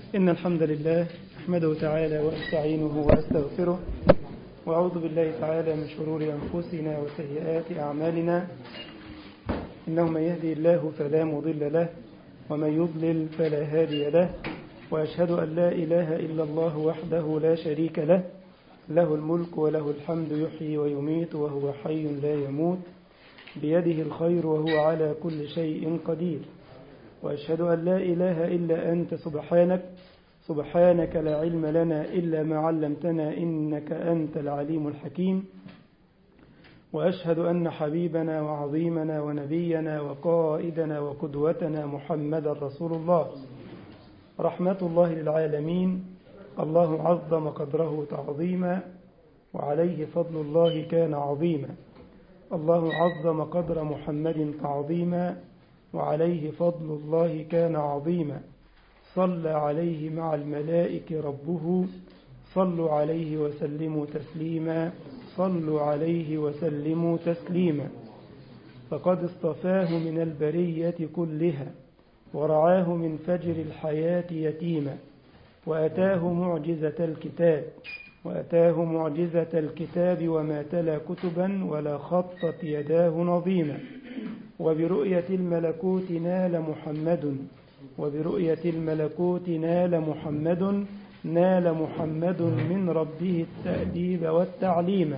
إن الحمد لله نحمده تعالى ونستعينه ونستغفره وأعوذ بالله تعالى من شرور أنفسنا وسيئات أعمالنا إنه من يهدي الله فلا مضل له ومن يضلل فلا هادي له وأشهد أن لا إله إلا الله وحده لا شريك له له الملك وله الحمد يحيي ويميت وهو حي لا يموت بيده الخير وهو على كل شيء قدير وأشهد أن لا إله إلا أنت سبحانك سبحانك لا علم لنا إلا ما علمتنا إنك أنت العليم الحكيم وأشهد أن حبيبنا وعظيمنا ونبينا وقائدنا وقدوتنا محمد رسول الله رحمة الله للعالمين الله عظم قدره تعظيما وعليه فضل الله كان عظيما الله عظم قدر محمد تعظيما وعليه فضل الله كان عظيما صلى عليه مع الملائكة ربه صلوا عليه وسلموا تسليما صلوا عليه وسلموا تسليما فقد اصطفاه من البرية كلها ورعاه من فجر الحياة يتيما وأتاه معجزة الكتاب وأتاه معجزة الكتاب وما تلا كتبا ولا خطت يداه نظيما وبرؤية الملكوت نال محمد وبرؤية الملكوت نال محمد نال محمد من ربه التأديب والتعليم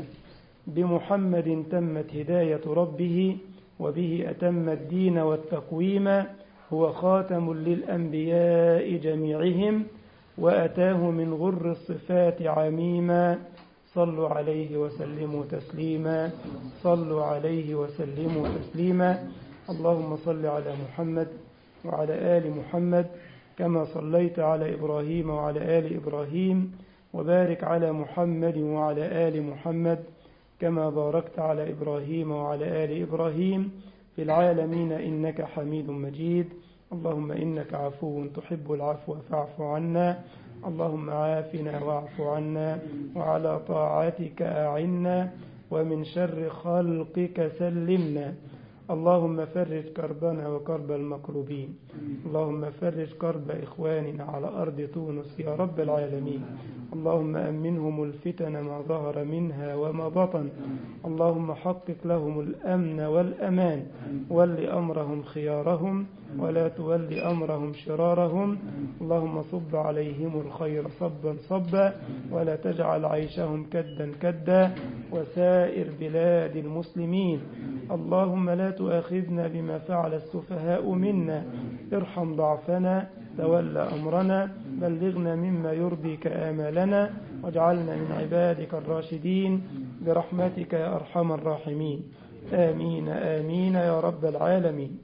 بمحمد تمت هداية ربه وبه أتم الدين والتقويم هو خاتم للأنبياء جميعهم وأتاه من غر الصفات عميما صلوا عليه وسلموا تسليما صلوا عليه وسلموا تسليما اللهم صل على محمد وعلى آل محمد كما صليت على إبراهيم وعلى آل إبراهيم وبارك على محمد وعلى آل محمد كما باركت على إبراهيم وعلى آل إبراهيم في العالمين إنك حميد مجيد اللهم إنك عفو تحب العفو فاعف عنا اللهم عافنا واعف عنا وعلى طاعتك أعنا ومن شر خلقك سلمنا اللهم فرج كربنا وكرب المكروبين اللهم فرج كرب إخواننا على أرض تونس يا رب العالمين اللهم أمنهم الفتن ما ظهر منها وما بطن اللهم حقق لهم الأمن والأمان ول أمرهم خيارهم ولا تول أمرهم شرارهم اللهم صب عليهم الخير صبا صبا ولا تجعل عيشهم كدا كدا وسائر بلاد المسلمين اللهم لا تؤاخذنا بما فعل السفهاء منا ارحم ضعفنا تول أمرنا بلغنا مما يرضيك آمالنا واجعلنا من عبادك الراشدين برحمتك يا أرحم الراحمين آمين آمين يا رب العالمين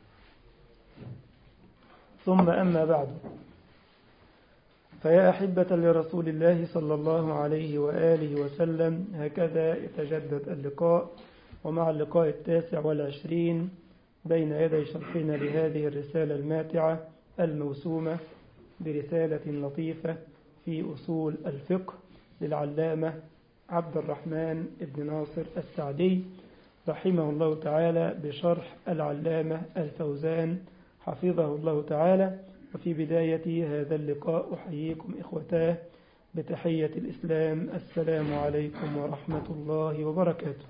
ثم أما بعد فيا أحبة لرسول الله صلى الله عليه وآله وسلم هكذا يتجدد اللقاء ومع اللقاء التاسع والعشرين بين يدي شرحنا لهذه الرسالة الماتعة الموسومة برسالة لطيفة في أصول الفقه للعلامة عبد الرحمن بن ناصر السعدي رحمه الله تعالى بشرح العلامة الفوزان حفظه الله تعالى وفي بداية هذا اللقاء أحييكم إخوتاه بتحية الإسلام السلام عليكم ورحمة الله وبركاته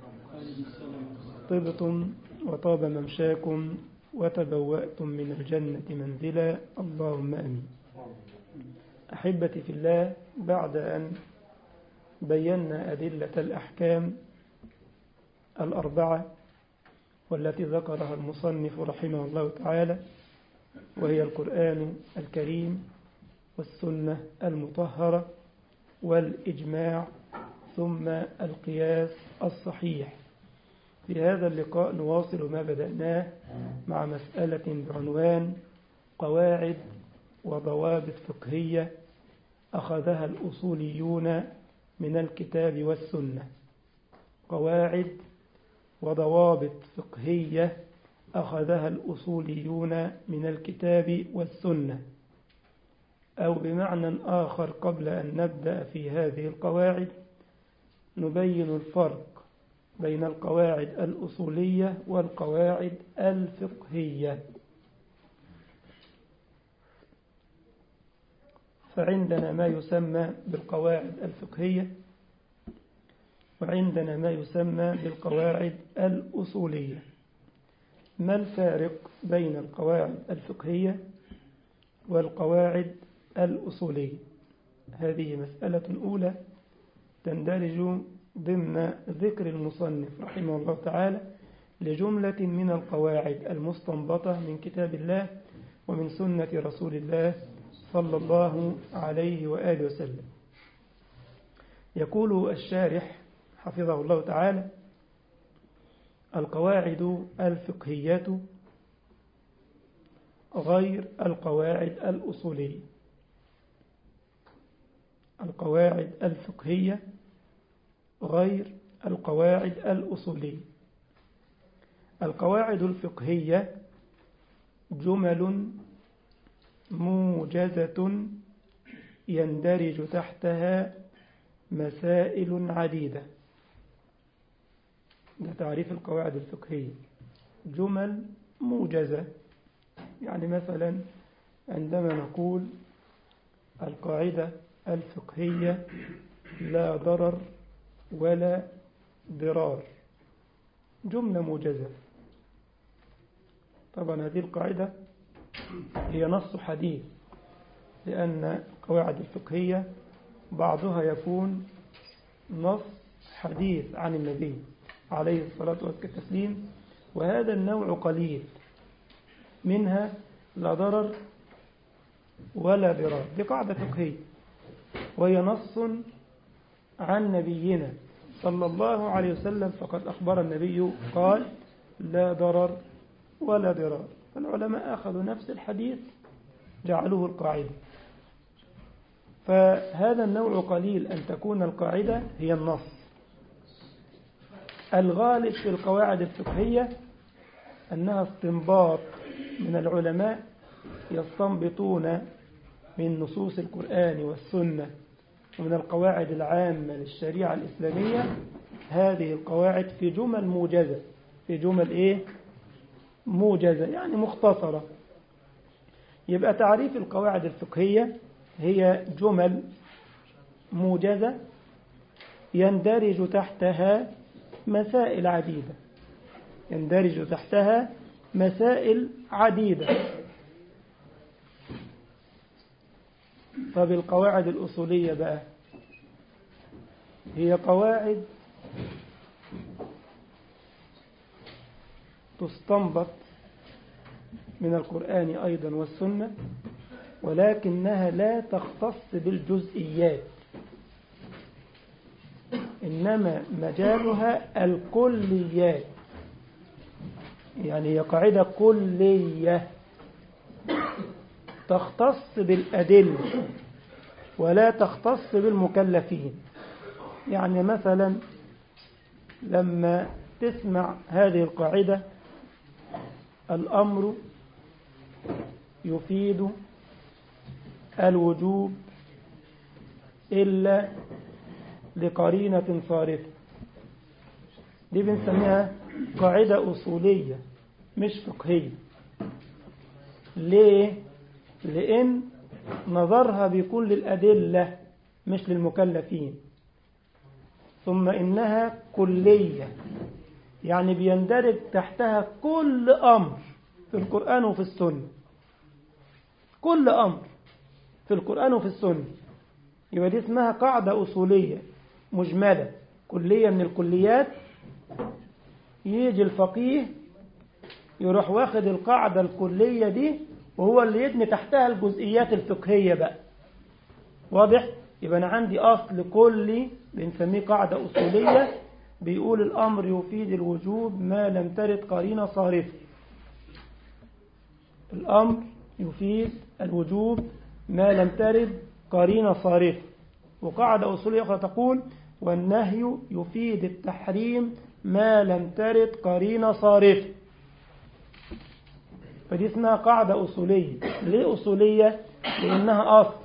طبتم وطاب ممشاكم وتبوأتم من الجنة منزلا اللهم أمين أحبتي في الله بعد أن بينا أدلة الأحكام الأربعة والتي ذكرها المصنف رحمه الله تعالى وهي القرآن الكريم والسنة المطهرة والإجماع ثم القياس الصحيح في هذا اللقاء نواصل ما بدأناه مع مسألة بعنوان قواعد وضوابط فقهية أخذها الأصوليون من الكتاب والسنة قواعد وضوابط فقهية أخذها الأصوليون من الكتاب والسنة أو بمعنى آخر قبل أن نبدأ في هذه القواعد نبين الفرق بين القواعد الأصولية والقواعد الفقهية فعندنا ما يسمى بالقواعد الفقهية وعندنا ما يسمى بالقواعد الأصولية ما الفارق بين القواعد الفقهية والقواعد الأصولية هذه مسألة أولى تندرج ضمن ذكر المصنف رحمه الله تعالى لجملة من القواعد المستنبطة من كتاب الله ومن سنة رسول الله صلى الله عليه وآله وسلم يقول الشارح حفظه الله تعالى القواعد الفقهية غير القواعد الأصولية القواعد الفقهية غير القواعد الأصولية القواعد الفقهية جمل موجزة يندرج تحتها مسائل عديدة ده تعريف القواعد الفقهية جمل موجزة يعني مثلا عندما نقول القاعدة الفقهية لا ضرر ولا ضرار جملة موجزة طبعا هذه القاعدة هي نص حديث لأن القواعد الفقهية بعضها يكون نص حديث عن النبي عليه الصلاة والتسليم وهذا النوع قليل منها لا ضرر ولا ضرار دي قاعدة فقهية وهي نص عن نبينا صلى الله عليه وسلم فقد أخبر النبي قال لا ضرر ولا ضرار فالعلماء أخذوا نفس الحديث جعلوه القاعدة فهذا النوع قليل أن تكون القاعدة هي النص الغالب في القواعد الفقهية أنها استنباط من العلماء يستنبطون من نصوص القرآن والسنة ومن القواعد العامة للشريعة الإسلامية هذه القواعد في جمل موجزة في جمل إيه؟ موجزة يعني مختصرة يبقى تعريف القواعد الفقهية هي جمل موجزة يندرج تحتها مسائل عديدة يندرج تحتها مسائل عديدة طب القواعد الأصولية بقى هي قواعد تستنبط من القرآن أيضا والسنة ولكنها لا تختص بالجزئيات إنما مجالها الكليات يعني هي قاعدة كلية تختص بالأدلة ولا تختص بالمكلفين يعني مثلا لما تسمع هذه القاعدة الأمر يفيد الوجوب إلا لقرينة صارفة دي بنسميها قاعدة أصولية مش فقهية ليه؟ لأن نظرها بيكون للأدلة مش للمكلفين ثم إنها كلية يعني بيندرج تحتها كل أمر في القرآن وفي السنة كل أمر في القرآن وفي السنة يبقى دي اسمها قاعدة أصولية مجملة كلية من الكليات يجي الفقيه يروح واخد القاعدة الكلية دي وهو اللي يبني تحتها الجزئيات الفقهية بقى واضح؟ يبقى أنا عندي أصل كلي بنسميه قاعدة أصولية بيقول الأمر يفيد الوجوب ما لم ترد قرينة صارفة الأمر يفيد الوجوب ما لم ترد قرينة صارفة وقاعدة أصولية أخرى تقول والنهي يفيد التحريم ما لم ترد قرينة صارفة فدي اسمها قاعدة أصولية ليه أصولية؟ لأنها أصل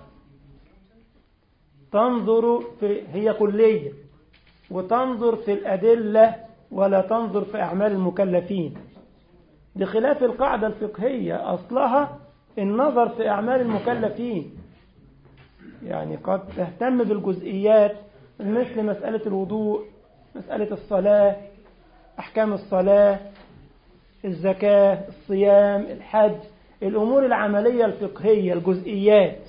تنظر في هي كلية وتنظر في الأدلة ولا تنظر في أعمال المكلفين بخلاف القاعدة الفقهية أصلها النظر في أعمال المكلفين يعني قد تهتم بالجزئيات مثل مسألة الوضوء مسألة الصلاة أحكام الصلاة الزكاة الصيام الحج الأمور العملية الفقهية الجزئيات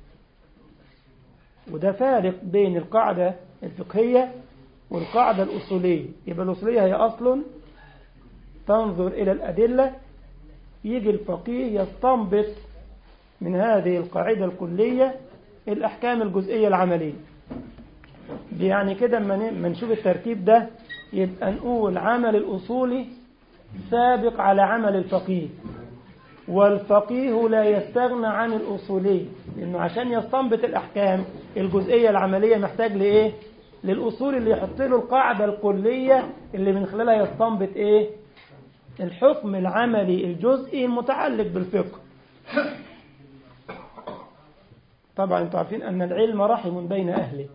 وده فارق بين القاعدة الفقهية والقاعدة الأصولية يبقى الأصولية هي أصل تنظر إلى الأدلة يجي الفقيه يستنبط من هذه القاعدة الكلية الأحكام الجزئية العملية يعني كده ما نشوف الترتيب ده يبقى نقول عمل الأصولي سابق على عمل الفقيه والفقيه لا يستغنى عن الأصولي لأنه عشان يستنبط الأحكام الجزئية العملية محتاج لإيه للأصول اللي يحط له القاعدة الكلية اللي من خلالها يستنبط إيه الحكم العملي الجزئي المتعلق بالفقه طبعا انتم عارفين أن العلم رحم بين أهله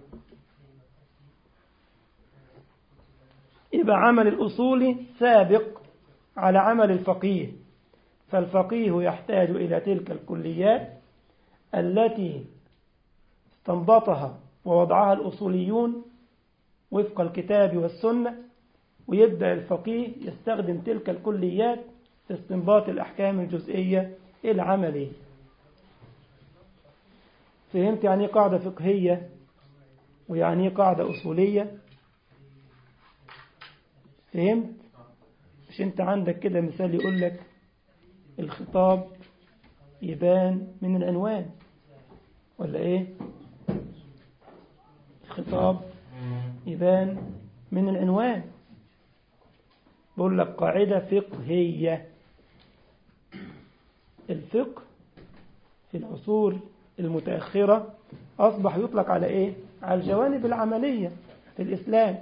يبقى عمل الأصول سابق على عمل الفقيه فالفقيه يحتاج إلى تلك الكليات التي استنبطها ووضعها الأصوليون وفق الكتاب والسنة ويبدأ الفقيه يستخدم تلك الكليات في استنباط الأحكام الجزئية العملية فهمت يعني قاعدة فقهية ويعني قاعدة أصولية فهمت مش انت عندك كده مثال يقول لك الخطاب يبان من العنوان ولا ايه الخطاب يبان من العنوان بقول لك قاعدة فقهية الفقه في العصور المتأخرة أصبح يطلق على إيه؟ على الجوانب العملية في الإسلام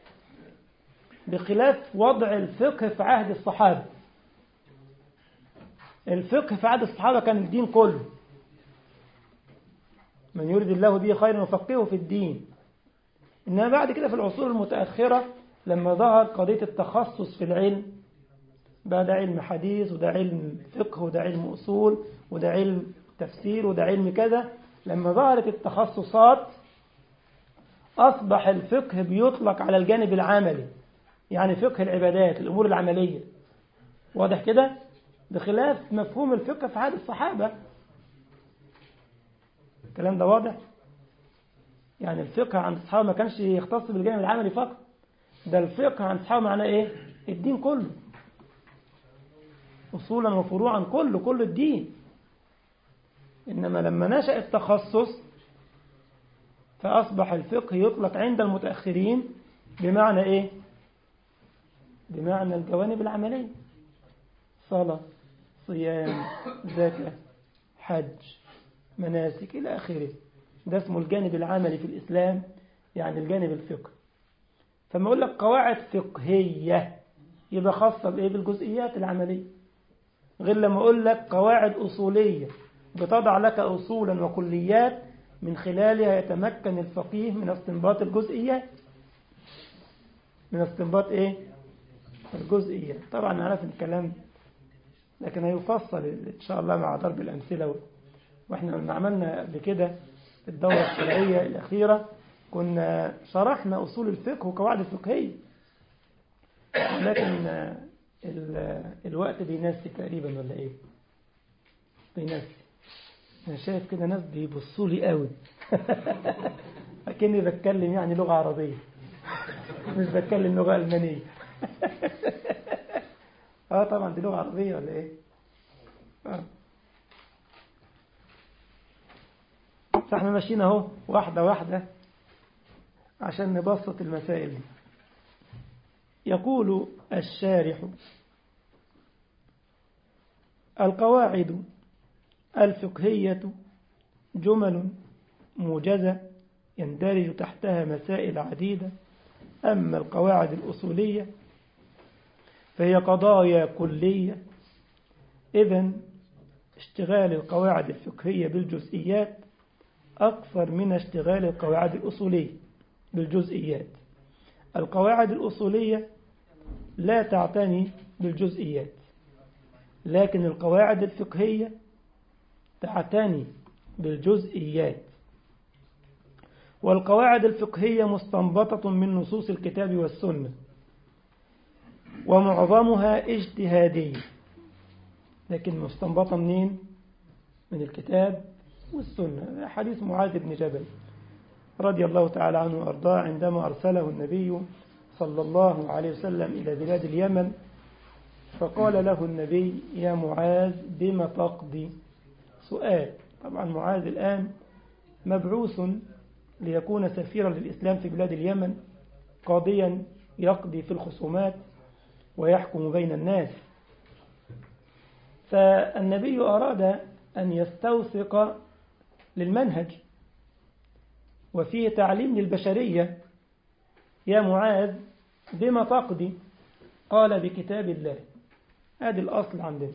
بخلاف وضع الفقه في عهد الصحابة الفقه في عهد الصحابة كان الدين كله من يريد الله به خيرا يفقهه في الدين إنما بعد كده في العصور المتأخرة لما ظهر قضية التخصص في العلم بقى ده علم حديث وده علم فقه وده علم أصول وده علم تفسير وده علم كذا لما ظهرت التخصصات أصبح الفقه بيطلق على الجانب العملي يعني فقه العبادات الأمور العملية واضح كده بخلاف مفهوم الفقه في عهد الصحابة الكلام ده واضح يعني الفقه عند الصحابة ما كانش يختص بالجانب العملي فقط ده الفقه عند الصحابة معناه ايه الدين كله أصولا وفروعا كله كل الدين إنما لما نشأ التخصص فأصبح الفقه يطلق عند المتأخرين بمعنى إيه بمعنى الجوانب العملية صلاة صيام زكاة حج مناسك إلى آخره ده اسمه الجانب العملي في الإسلام يعني الجانب الفقه فما أقول لك قواعد فقهية يبقى خاصة بإيه بالجزئيات العملية غير لما أقول لك قواعد أصولية بتضع لك أصولا وكليات من خلالها يتمكن الفقيه من استنباط الجزئيات من استنباط إيه الجزئيات طبعا عارف الكلام لكن هيفصل إن شاء الله مع ضرب الأمثلة وإحنا لما عملنا قبل كده الدورة الشرعية الأخيرة كنا شرحنا أصول الفقه وقواعد الفقهية لكن الوقت بينسي تقريبا ولا إيه بينسي أنا شايف كده ناس بيبصوا لي قوي أكني بتكلم يعني لغة عربية مش بتكلم لغة ألمانية اه طبعا دي لغة عربية ولا ايه آه. فاحنا ماشيين اهو واحدة واحدة عشان نبسط المسائل دي يقول الشارح القواعد الفقهية جمل موجزة يندرج تحتها مسائل عديدة أما القواعد الأصولية فهي قضايا كلية إذا اشتغال القواعد الفقهية بالجزئيات أكثر من اشتغال القواعد الأصولية بالجزئيات القواعد الأصولية لا تعتني بالجزئيات لكن القواعد الفقهية تعتني بالجزئيات والقواعد الفقهية مستنبطة من نصوص الكتاب والسنة ومعظمها اجتهادي لكن مستنبطة منين؟ من الكتاب والسنة حديث معاذ بن جبل رضي الله تعالى عنه وأرضاه عندما أرسله النبي صلى الله عليه وسلم إلى بلاد اليمن فقال له النبي يا معاذ بما تقضي سؤال طبعا معاذ الآن مبعوث ليكون سفيرا للإسلام في بلاد اليمن قاضيا يقضي في الخصومات ويحكم بين الناس فالنبي أراد أن يستوثق للمنهج وفيه تعليم للبشرية يا معاذ بما تقضي قال بكتاب الله هذا الأصل عندنا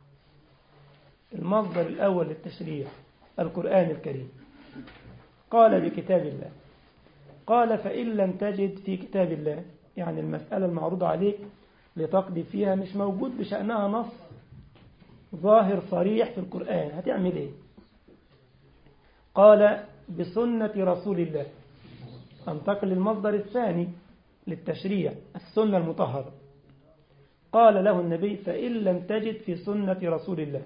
المصدر الأول للتشريع القرآن الكريم قال بكتاب الله قال فإن لم تجد في كتاب الله يعني المسألة المعروضة عليك لتقضي فيها مش موجود بشأنها نص ظاهر صريح في القرآن هتعمل ايه قال بسنة رسول الله انتقل للمصدر الثاني للتشريع السنة المطهرة قال له النبي فإن لم تجد في سنة رسول الله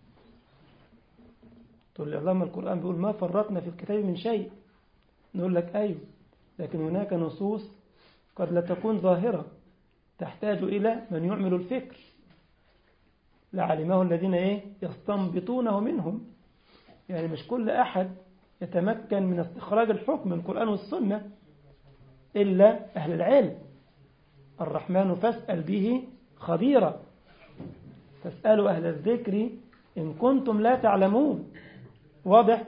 تقول لي اللهم القرآن بيقول ما فرطنا في الكتاب من شيء نقول لك أيوه لكن هناك نصوص قد لا تكون ظاهرة تحتاج إلى من يعمل الفكر لعلمه الذين إيه يستنبطونه منهم يعني مش كل أحد يتمكن من استخراج الحكم من القرآن والسنة إلا أهل العلم الرحمن فاسأل به خبيرا فاسألوا أهل الذكر إن كنتم لا تعلمون واضح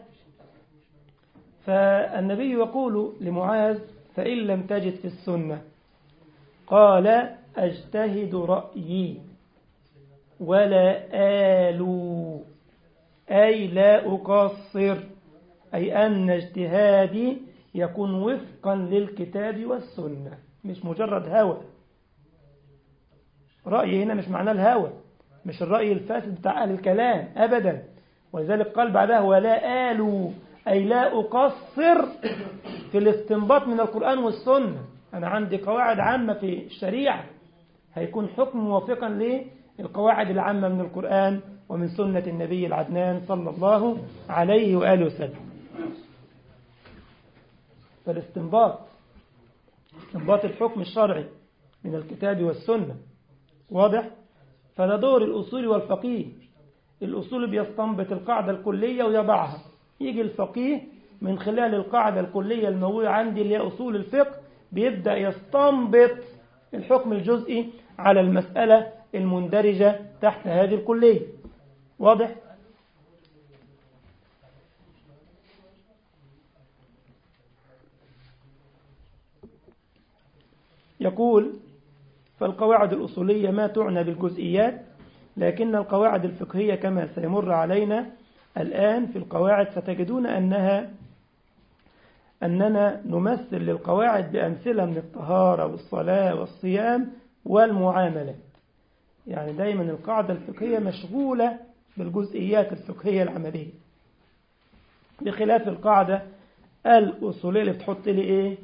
فالنبي يقول لمعاذ فإن لم تجد في السنة قال أجتهد رأيي ولا آلو أي لا أقصر أي أن اجتهادي يكون وفقا للكتاب والسنة مش مجرد هوى رأي هنا مش معناه الهوى مش الرأي الفاسد بتاع أهل الكلام أبدا ولذلك قال بعدها ولا آلو أي لا أقصر في الاستنباط من القرآن والسنة أنا عندي قواعد عامة في الشريعة هيكون حكم موافقا للقواعد العامة من القرآن ومن سنة النبي العدنان صلى الله عليه وآله وسلم فالاستنباط استنباط الحكم الشرعي من الكتاب والسنة واضح فده دور الأصول والفقيه الأصول بيستنبط القاعدة الكلية ويضعها يجي الفقيه من خلال القاعدة الكلية الموجودة عندي اللي هي أصول الفقه بيبدأ يستنبط الحكم الجزئي على المسألة المندرجة تحت هذه الكلية واضح؟ يقول فالقواعد الأصولية ما تعنى بالجزئيات لكن القواعد الفقهية كما سيمر علينا الآن في القواعد ستجدون أنها أننا نمثل للقواعد بأمثلة من الطهارة والصلاة والصيام والمعاملات يعني دايما القاعدة الفقهية مشغولة بالجزئيات الفقهية العملية بخلاف القاعدة الأصولية اللي بتحط لي إيه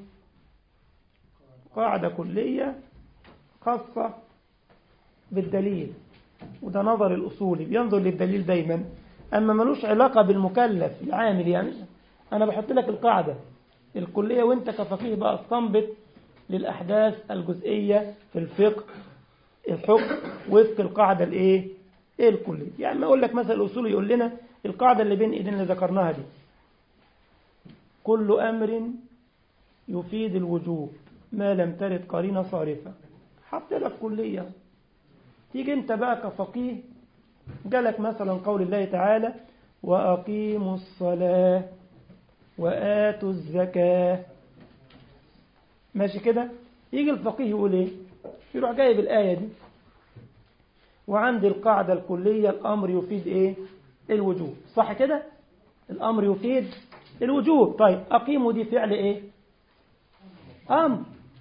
قاعدة كلية خاصة بالدليل وده نظر الأصولي بينظر للدليل دايما أما ملوش علاقة بالمكلف العامل يعني أنا بحط لك القاعدة الكلية وانت كفقيه بقى استنبط للأحداث الجزئية في الفقه الحكم وفق القاعدة الايه ايه الكلية يعني ما اقول لك مثلا الأصول يقول لنا القاعدة اللي بين ايدينا اللي ذكرناها دي كل أمر يفيد الوجوب ما لم ترد قرينة صارفة حط لك كلية تيجي انت بقى كفقيه جالك مثلا قول الله تعالى وأقيموا الصلاة وآتوا الزكاة ماشي كده يجي الفقيه يقول ايه يروح جايب الآية دي وعند القاعدة الكلية الأمر يفيد ايه الوجوب صح كده الأمر يفيد الوجوب طيب أقيموا دي فعل ايه أمر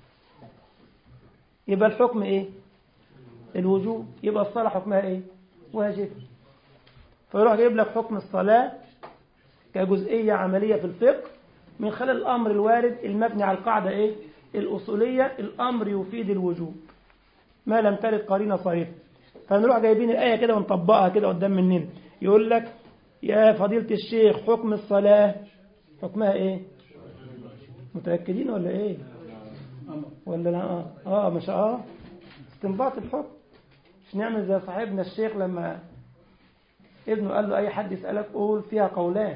يبقى الحكم ايه الوجوب يبقى الصلاة حكمها ايه واجب فيروح جايب لك حكم الصلاة كجزئية عملية في الفقه من خلال الأمر الوارد المبني على القاعدة إيه الأصولية الأمر يفيد الوجوب ما لم ترد قرينة صريفة فنروح جايبين الآية كده ونطبقها كده قدام مننا يقول لك يا فضيلة الشيخ حكم الصلاة حكمها إيه متأكدين ولا إيه ولا لا آه, آه مش آه استنباط الحكم مش نعمل زي صاحبنا الشيخ لما ابنه قال له أي حد يسألك قول فيها قولان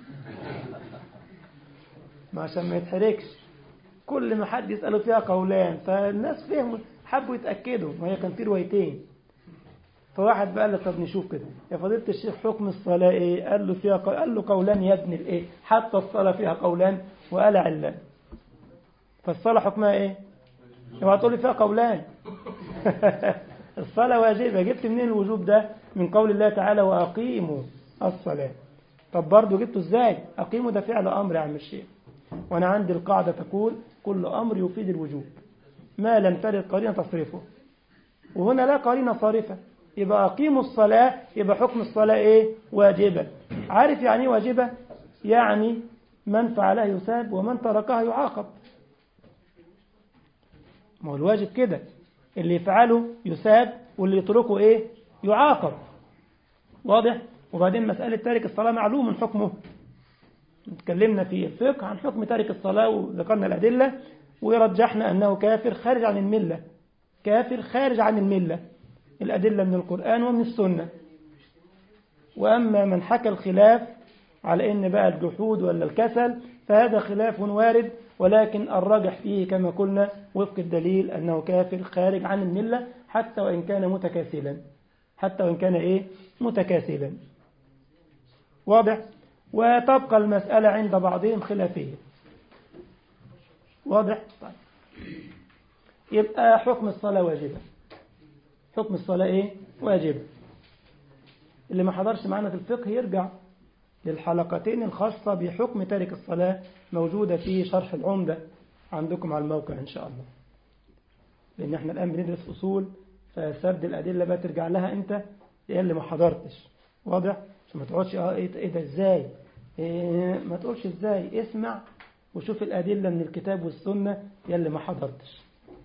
ما عشان ما يتحركش كل ما حد يسأله فيها قولان فالناس فهموا حبوا يتأكدوا ما هي كان في روايتين فواحد بقى له طب نشوف كده يا فضيلة الشيخ حكم الصلاة ايه قال له فيها قول قال له قولان يا ابن الايه حتى الصلاة فيها قولان وقال علان فالصلاة حكمها ايه اوعى تقول لي فيها قولان الصلاة واجبة جبت منين الوجوب ده من قول الله تعالى وأقيموا الصلاة طب برضه جبته ازاي أقيموا ده فعل أمر يا عم الشيخ وأنا عندي القاعدة تقول كل أمر يفيد الوجوب ما لم ترد قرينة تصرفه وهنا لا قرينة صارفة يبقى أقيموا الصلاة يبقى حكم الصلاة إيه واجبة عارف يعني إيه واجبة يعني من فعلها يثاب ومن تركها يعاقب ما هو الواجب كده اللي يفعله يثاب واللي يتركه إيه يعاقب واضح وبعدين مسألة تارك الصلاة معلوم من حكمه اتكلمنا في الفقه عن حكم تارك الصلاة وذكرنا الأدلة ورجحنا أنه كافر خارج عن الملة كافر خارج عن الملة الأدلة من القرآن ومن السنة وأما من حكى الخلاف على إن بقى الجحود ولا الكسل فهذا خلاف وارد ولكن الراجح فيه كما قلنا وفق الدليل أنه كافر خارج عن الملة حتى وإن كان متكاسلا حتى وإن كان إيه متكاسلا واضح وتبقى المسألة عند بعضهم خلافية واضح طيب يبقى حكم الصلاة واجبة حكم الصلاة إيه واجبة اللي ما حضرش معنا في الفقه يرجع للحلقتين الخاصة بحكم تارك الصلاة موجودة في شرح العمدة عندكم على الموقع إن شاء الله لأن احنا الآن بندرس أصول فسرد الأدلة بقى ترجع لها أنت يا اللي ما حضرتش واضح عشان ما تقعدش اه ايه ده ازاي إيه ما تقولش ازاي اسمع وشوف الأدلة من الكتاب والسنة يا اللي ما حضرتش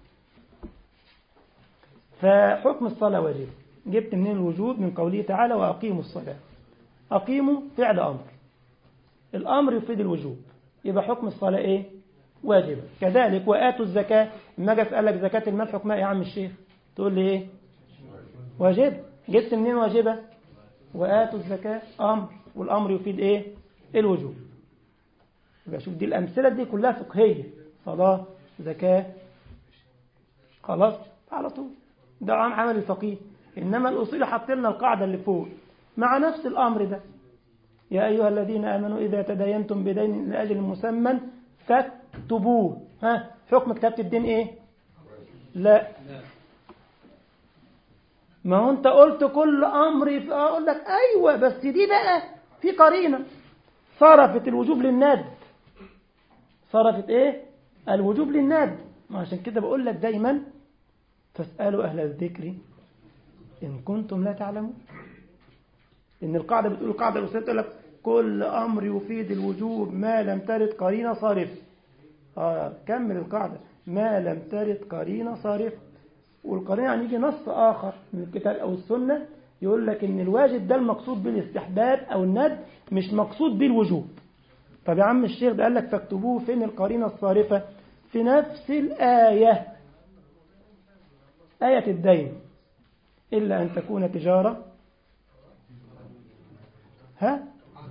فحكم الصلاة واجب جبت منين الوجود من قوله تعالى وأقيموا الصلاة أقيموا فعل أمر الأمر يفيد الوجوب يبقى حكم الصلاة إيه واجبة كذلك وآتوا الزكاة لما أجي أسألك زكاة المال حكمها إيه يا عم الشيخ تقول لي إيه واجب جبت منين واجبة وآتوا الزكاة أمر والأمر يفيد إيه الوجوب يبقى شوف دي الأمثلة دي كلها فقهية صلاة زكاة خلاص على طول ده عام عمل الفقيه إنما الأصول حط لنا القاعدة اللي فوق مع نفس الأمر ده يا أيها الذين آمنوا إذا تداينتم بدين لأجل مسمى فاكتبوه ها حكم كتابة الدين إيه لا ما هو أنت قلت كل أمر أقول لك أيوة بس دي بقى في قرينة صرفت الوجوب للند صرفت إيه الوجوب للند ما عشان كده بقول لك دايما فاسألوا أهل الذكر إن كنتم لا تعلمون إن القاعدة بتقول القاعدة الأستاذ تقول لك كل أمر يفيد الوجوب ما لم ترد قرينة صارف آه كمل القاعدة ما لم ترد قرينة صارف والقرينة يعني يجي نص آخر من الكتاب أو السنة يقول لك إن الواجب ده المقصود بالاستحباب أو الند مش مقصود به الوجوب طب يا عم الشيخ ده قال لك فاكتبوه فين القرينة الصارفة في نفس الآية آية الدين إلا أن تكون تجارة ها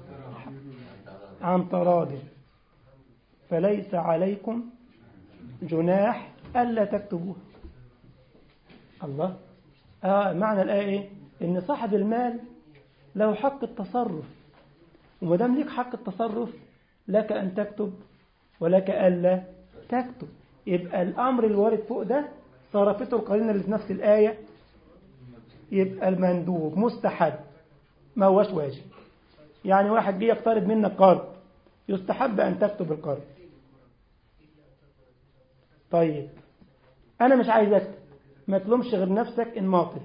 عن تراض فليس عليكم جناح ألا تكتبوها الله آه معنى الآية إيه إن صاحب المال له حق التصرف وما دام ليك حق التصرف لك أن تكتب ولك ألا تكتب يبقى الأمر الوارد فوق ده صرفته القرينة اللي في نفس الآية يبقى المندوب مستحب ما هوش واجب يعني واحد جه يقترض منك قرض يستحب أن تكتب القرض طيب أنا مش عايز أكتب ما تلومش غير نفسك إن ماطل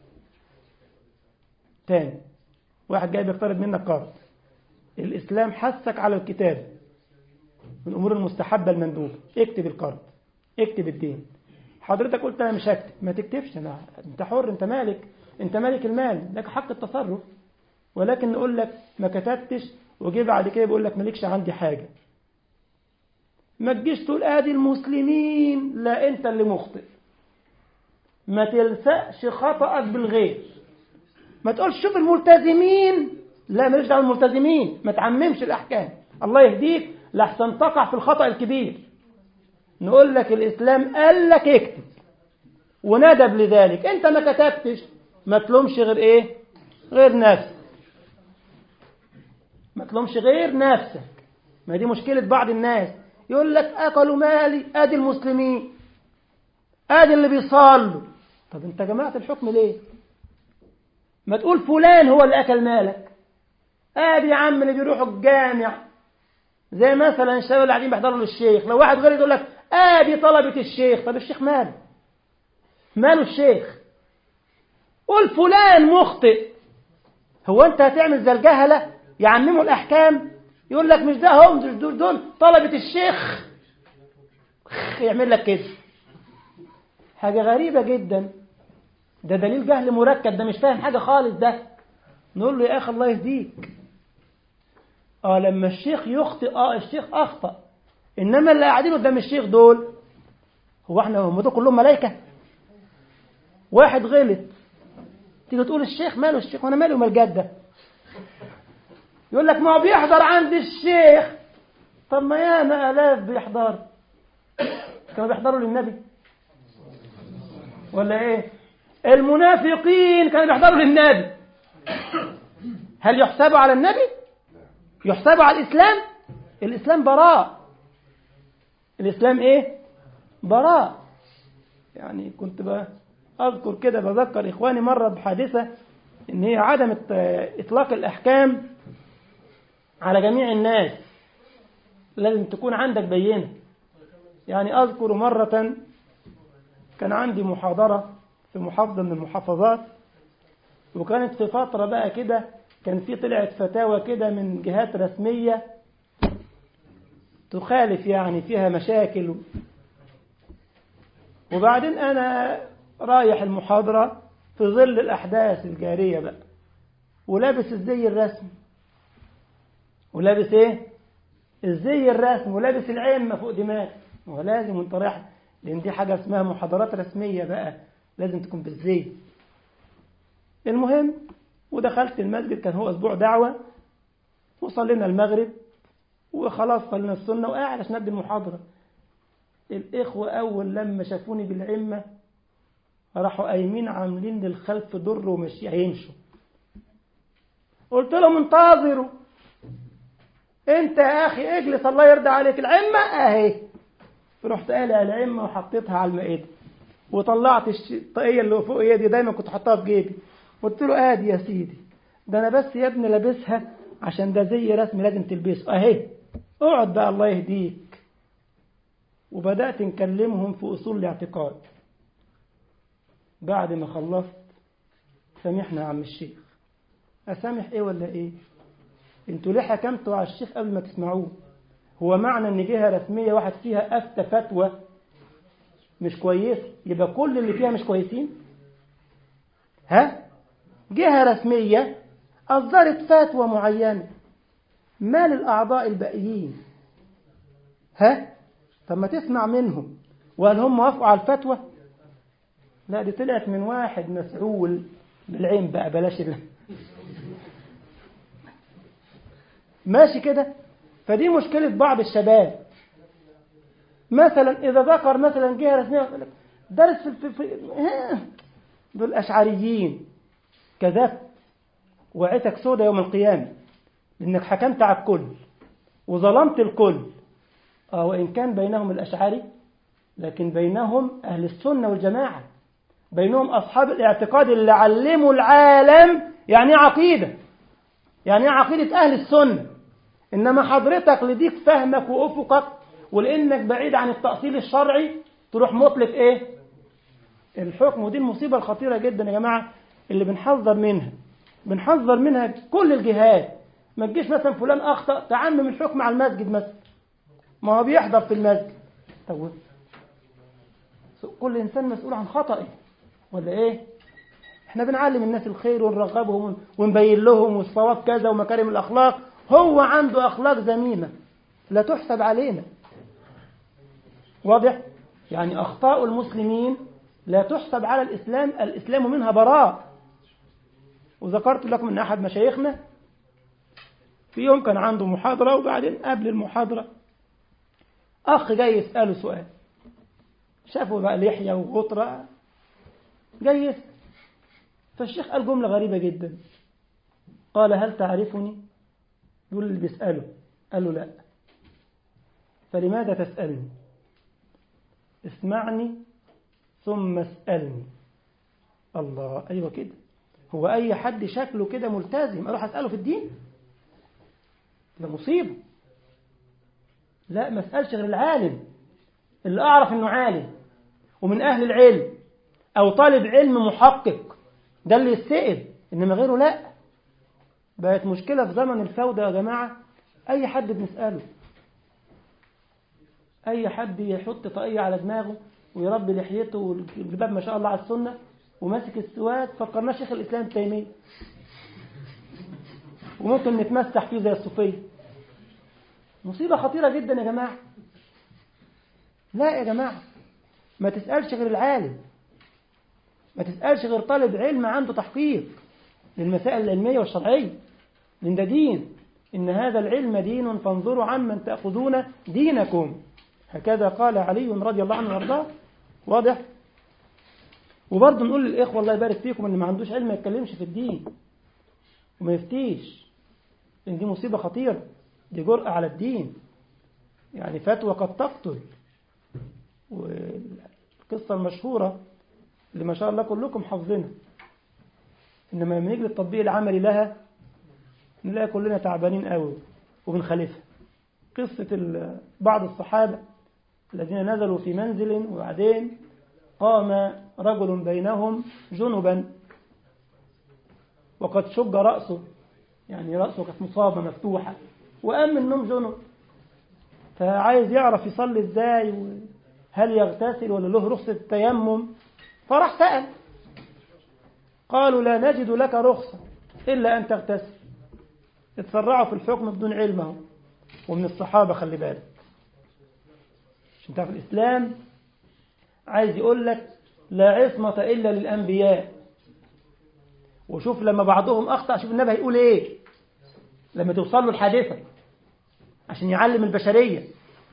تاني واحد جاي بيقترض منك قرض الإسلام حثك على الكتاب من الأمور المستحبة المندوبة اكتب القرض اكتب الدين حضرتك قلت أنا مش هكتب ما تكتبش أنا أنت حر أنت مالك أنت مالك المال لك حق التصرف ولكن نقول لك ما كتبتش وجي بعد كده بيقول لك مالكش عندي حاجة ما تجيش تقول ادي المسلمين لا انت اللي مخطئ ما تلسقش خطأك بالغير ما تقولش شوف الملتزمين لا ماليش دعوه بالملتزمين ما تعممش الاحكام الله يهديك لحسن تقع في الخطأ الكبير نقول لك الاسلام قال لك اكتب وندب لذلك انت ما كتبتش ما تلومش غير ايه غير نفسك ما تلومش غير نفسك ما دي مشكلة بعض الناس يقول لك أكلوا مالي أدي المسلمين أدي اللي بيصلوا طب أنت جماعة الحكم ليه ما تقول فلان هو اللي أكل مالك أدي يا عم اللي بيروحوا الجامع زي مثلا الشباب اللي قاعدين بيحضروا للشيخ لو واحد غير يقول لك أدي طلبة الشيخ طب الشيخ ماله ماله الشيخ قول فلان مخطئ هو أنت هتعمل زي الجهلة يعمموا الأحكام يقول لك مش ده هم دول, دول طلبة الشيخ يعمل لك كده حاجة غريبة جدا ده دليل جهل مركب ده مش فاهم حاجة خالص ده نقول له يا أخي الله يهديك اه لما الشيخ يخطئ اه الشيخ أخطأ إنما اللي قاعدين قدام الشيخ دول هو احنا هم دول كلهم ملايكة واحد غلط تيجي تقول الشيخ ماله الشيخ وانا مالي ومال جده يقول لك ما هو بيحضر عند الشيخ طب ما ياما آلاف بيحضر كانوا بيحضروا للنبي ولا ايه المنافقين كانوا بيحضروا للنبي هل يحسبوا على النبي يحسبوا على الإسلام الإسلام براء الإسلام ايه براء يعني كنت بقى أذكر كده بذكر إخواني مرة بحادثة إن هي عدم إطلاق الأحكام على جميع الناس لازم تكون عندك بينة يعني أذكر مرة كان عندي محاضرة في محافظة من المحافظات وكانت في فترة بقى كده كان في طلعت فتاوى كده من جهات رسمية تخالف يعني فيها مشاكل وبعدين أنا رايح المحاضرة في ظل الأحداث الجارية بقى ولابس الزي الرسمي ولابس ايه الزي الرسمي ولابس العلم فوق دماغي هو لازم وانت رايح لان دي حاجه اسمها محاضرات رسميه بقى لازم تكون بالزي المهم ودخلت المسجد كان هو اسبوع دعوه وصلينا المغرب وخلاص صلينا السنه وقاعد عشان ادي المحاضره الاخوه اول لما شافوني بالعمه راحوا قايمين عاملين للخلف در ومش هيمشوا قلت لهم انتظروا انت يا اخي اجلس الله يرضى عليك العمة اهي رحت قالع العمة وحطيتها على المائدة وطلعت الطاقية اللي فوق ايدي دايما كنت حطها في جيبي قلت له ادي يا سيدي ده انا بس يا ابني لابسها عشان ده زي رسمي لازم تلبسه اهي اقعد بقى الله يهديك وبدأت نكلمهم في أصول الاعتقاد بعد ما خلصت سامحنا يا عم الشيخ أسامح إيه ولا إيه انتوا ليه حكمتوا على الشيخ قبل ما تسمعوه هو معنى ان جهة رسمية واحد فيها أفتى فتوى مش كويس يبقى كل اللي فيها مش كويسين ها جهة رسمية أصدرت فتوى معينة ما للأعضاء الباقيين ها طب ما تسمع منهم وهل هم وافقوا على الفتوى لا دي طلعت من واحد مسؤول بالعين بقى بلاش الله ماشي كده فدي مشكلة بعض الشباب مثلا إذا ذكر مثلا جهة رسمية درس في, في, في دول أشعريين كذبت وعيتك سودة يوم القيامة لأنك حكمت على الكل وظلمت الكل آه وإن كان بينهم الأشعري لكن بينهم أهل السنة والجماعة بينهم أصحاب الاعتقاد اللي علموا العالم يعني عقيدة يعني عقيدة أهل السنة إنما حضرتك لديك فهمك وأفقك ولأنك بعيد عن التأصيل الشرعي تروح مطلق إيه الحكم ودي المصيبة الخطيرة جدا يا جماعة اللي بنحذر منها بنحذر منها كل الجهات ما تجيش مثلا فلان أخطأ تعمم الحكم على المسجد مثلا ما هو بيحضر في المسجد طب كل إنسان مسؤول عن خطئه ولا إيه احنا بنعلم الناس الخير ونرغبهم ونبين لهم والصواب كذا ومكارم الأخلاق هو عنده أخلاق ذميمة لا تحسب علينا واضح يعني أخطاء المسلمين لا تحسب على الإسلام الإسلام منها براء وذكرت لكم أن أحد مشايخنا في يوم كان عنده محاضرة وبعدين قبل المحاضرة أخ جاي يسأله سؤال شافه بقى لحية وغطرة جاي يسأل فالشيخ قال جملة غريبة جدا قال هل تعرفني يقول اللي بيسأله قال له لا فلماذا تسألني اسمعني ثم اسألني الله أيوة كده هو أي حد شكله كده ملتزم أروح أسأله في الدين ده مصيبة لا ما اسألش غير العالم اللي أعرف أنه عالم ومن أهل العلم أو طالب علم محقق ده اللي يسأل إنما غيره لا بقت مشكلة في زمن الفوضى يا جماعة أي حد بنسأله أي حد يحط طاقية على دماغه ويربي لحيته والجباب ما شاء الله على السنة وماسك السواد فكرناه شيخ الإسلام تيمية وممكن نتمسح فيه زي الصوفية مصيبة خطيرة جدا يا جماعة لا يا جماعة ما تسألش غير العالم ما تسألش غير طالب علم عنده تحقيق للمسائل العلمية والشرعية لأن ده دين إن هذا العلم دين فانظروا عمن تأخذون دينكم هكذا قال علي رضي الله عنه وارضاه واضح وبرضه نقول للإخوة الله يبارك فيكم اللي ما عندوش علم ما يتكلمش في الدين وما يفتيش لأن دي مصيبة خطيرة دي جرأة على الدين يعني فتوى قد تقتل والقصة المشهورة اللي ما شاء الله كلكم حافظينها إنما لما نيجي للتطبيق العملي لها نلاقي كلنا تعبانين قوي وبنخالفها قصة بعض الصحابة الذين نزلوا في منزل وبعدين قام رجل بينهم جنبا وقد شج رأسه يعني رأسه كانت مصابة مفتوحة وقام من النوم جنب فعايز يعرف يصلي ازاي هل يغتسل ولا له رخصة التيمم فراح سأل قالوا لا نجد لك رخصة إلا أن تغتسل اتسرعوا في الحكم بدون علمه ومن الصحابة خلي بالك عشان تعرف الإسلام عايز يقول لك لا عصمة إلا للأنبياء وشوف لما بعضهم أخطأ شوف النبي هيقول إيه لما توصل له الحادثة عشان يعلم البشرية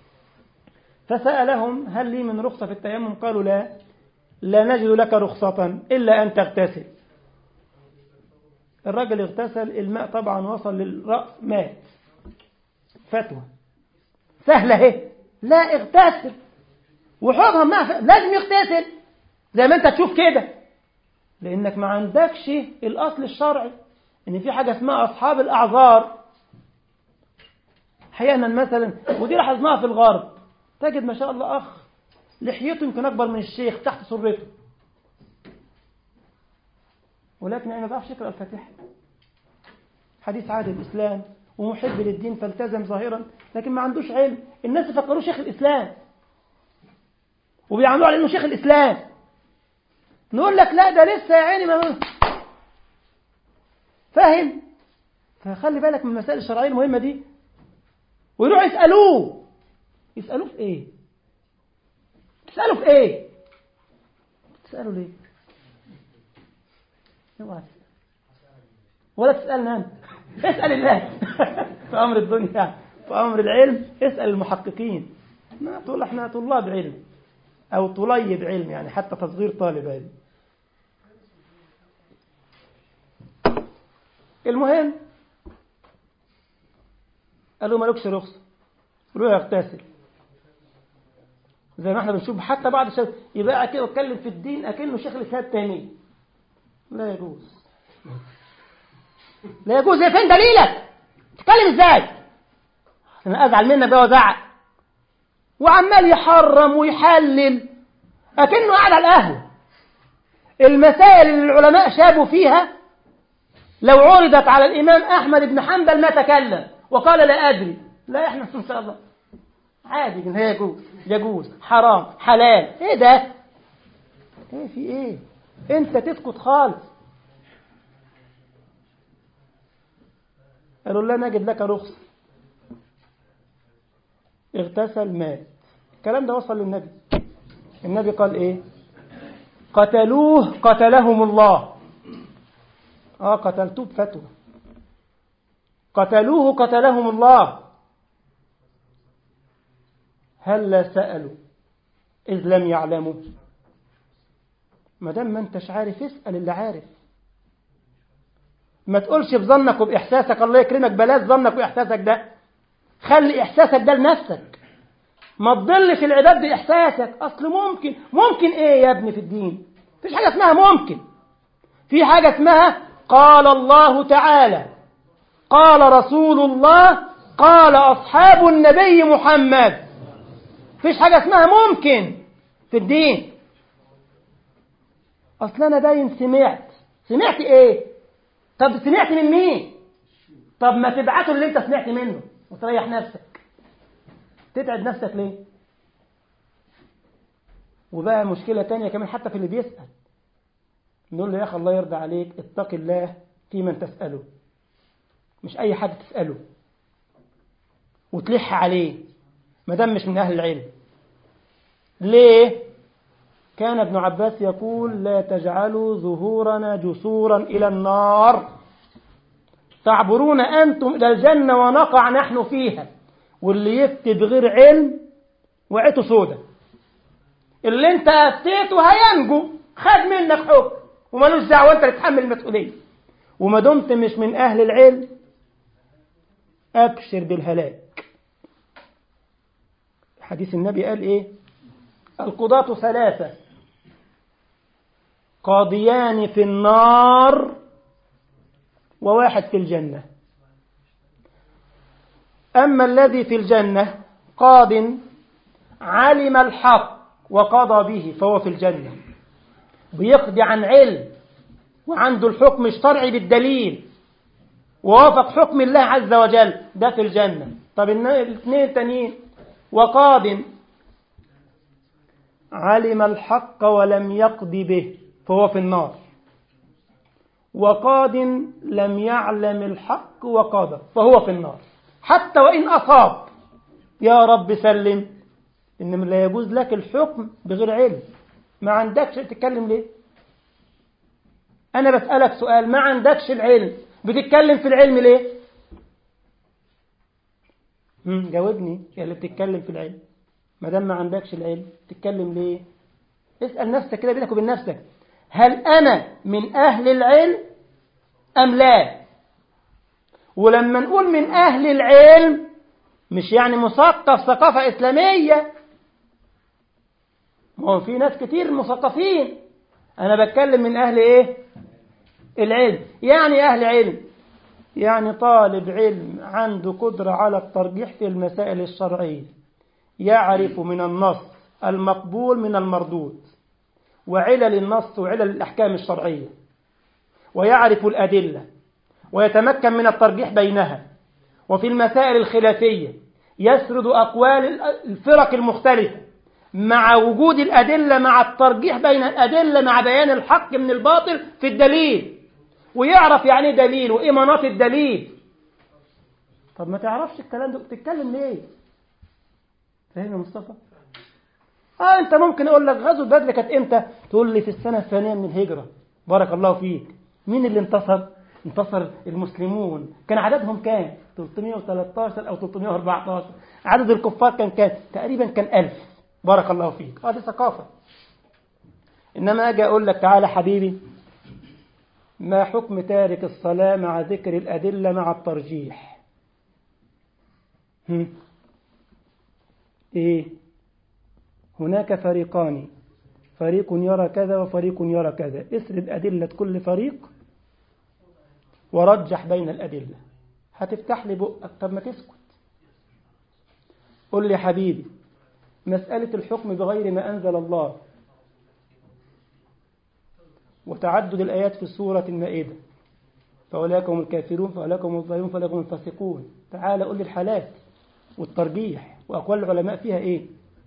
فسألهم هل لي من رخصة في التيمم قالوا لا لا نجد لك رخصة إلا أن تغتسل الرجل اغتسل الماء طبعا وصل للرأس مات فتوى سهلة اهي لا اغتسل وحوضها ماء لازم يغتسل زي ما انت تشوف كده لانك ما عندكش الاصل الشرعي ان في حاجة اسمها اصحاب الاعذار احيانا مثلا ودي لاحظناها في الغرب تجد ما شاء الله اخ لحيته يمكن اكبر من الشيخ تحت سرته ولكن يعني ما بيعرفش يقرا الفاتحه حديث عهد الاسلام ومحب للدين فالتزم ظاهرا لكن ما عندوش علم الناس يفكروه شيخ الاسلام وبيعملوا على انه شيخ الاسلام نقول لك لا ده لسه يا عيني ما فاهم فخلي بالك من المسائل الشرعيه المهمه دي ويروحوا يسالوه يسالوه في ايه تساله في ايه تساله ليه اوعى ولا تسالنا انت اسال الله في امر الدنيا في امر العلم اسال المحققين ما تقول احنا طلاب علم او طليب علم يعني حتى تصغير طالب علم المهم قالوا مالكش رخصه روح يغتسل زي ما احنا بنشوف حتى بعض الشباب يبقى كده يتكلم في الدين اكنه شيخ الاسلام التاني لا يجوز لا يجوز فين دليلك تتكلم ازاي انا ازعل منك بقى وازعق وعمال يحرم ويحلل اكنه قاعد على القهوه المسائل اللي العلماء شابوا فيها لو عرضت على الامام احمد بن حنبل ما تكلم وقال لا ادري لا احنا ان شاء الله عادي ان هي يجوز يجوز حرام حلال ايه ده ايه في ايه انت تسكت خالص قالوا لا نجد لك رخصة اغتسل مات الكلام ده وصل للنبي النبي قال ايه قتلوه قتلهم الله اه قتلتوه بفتوى قتلوه قتلهم الله هل سألوا إذ لم يعلموا ما دام ما انتش عارف اسأل اللي عارف ما تقولش بظنك وبإحساسك الله يكرمك بلاش ظنك وإحساسك ده خلي إحساسك ده لنفسك ما تضلش العباد بإحساسك أصل ممكن ممكن إيه يا ابني في الدين فيش حاجة اسمها ممكن في حاجة اسمها قال الله تعالى قال رسول الله قال أصحاب النبي محمد فيش حاجة اسمها ممكن في الدين أصل أنا باين سمعت سمعت إيه طب سمعت من مين طب ما تبعته اللي أنت سمعت منه وتريح نفسك تتعب نفسك ليه وبقى مشكلة تانية كمان حتى في اللي بيسأل نقول له يا أخي الله يرضى عليك اتق الله في من تسأله مش أي حد تسأله وتلح عليه ما دام مش من أهل العلم ليه كان ابن عباس يقول لا تجعلوا ظهورنا جسورا إلى النار تعبرون أنتم إلى الجنة ونقع نحن فيها واللي يفتي بغير علم وعيته سودة اللي انت أفتيته هينجو خد منك حكم ومالوش دعوة انت اللي تحمل المسؤولية وما دمت مش من أهل العلم أبشر بالهلاك حديث النبي قال إيه القضاة ثلاثة قاضيان في النار وواحد في الجنة أما الذي في الجنة قاض علم الحق وقضى به فهو في الجنة بيقضي عن علم وعنده الحكم الشرعي بالدليل ووافق حكم الله عز وجل ده في الجنة طب الاثنين التانيين وقاض علم الحق ولم يقض به فهو في النار وقاد لم يعلم الحق وقضى فهو في النار حتى وإن أصاب يا رب سلم إن لا يجوز لك الحكم بغير علم ما عندكش تتكلم ليه أنا بسألك سؤال ما عندكش العلم بتتكلم في العلم ليه مم. جاوبني يا اللي بتتكلم في العلم ما دام ما عندكش العلم تتكلم ليه اسأل نفسك كده بينك وبين نفسك هل أنا من أهل العلم أم لا ولما نقول من أهل العلم مش يعني مثقف ثقافة إسلامية ما هو في ناس كتير مثقفين أنا بتكلم من أهل إيه العلم يعني أهل علم يعني طالب علم عنده قدرة على الترجيح في المسائل الشرعية يعرف من النص المقبول من المردود وعلل النص وعلل الأحكام الشرعية ويعرف الأدلة ويتمكن من الترجيح بينها وفي المسائل الخلافية يسرد أقوال الفرق المختلفة مع وجود الأدلة مع الترجيح بين الأدلة مع بيان الحق من الباطل في الدليل ويعرف يعني ايه دليل وإيه مناط الدليل طب ما تعرفش الكلام ده بتتكلم ليه فاهم يا مصطفى اه انت ممكن اقول لك غزوه بدر كانت امتى تقول لي في السنه الثانيه من الهجره بارك الله فيك مين اللي انتصر انتصر المسلمون كان عددهم كام 313 او 314 عدد الكفار كان كام تقريبا كان 1000 بارك الله فيك اه دي ثقافه انما اجي اقول لك تعالى حبيبي ما حكم تارك الصلاه مع ذكر الادله مع الترجيح هم. ايه هناك فريقان فريق يرى كذا وفريق يرى كذا اسرد أدلة كل فريق ورجح بين الأدلة هتفتح لي بقك طب ما تسكت قل لي حبيبي مسألة الحكم بغير ما أنزل الله وتعدد الآيات في سورة المائدة فأولئك هم الكافرون فأولئك هم الظالمون فأولئك هم الفاسقون تعال قل لي الحالات والترجيح وأقوال العلماء فيها إيه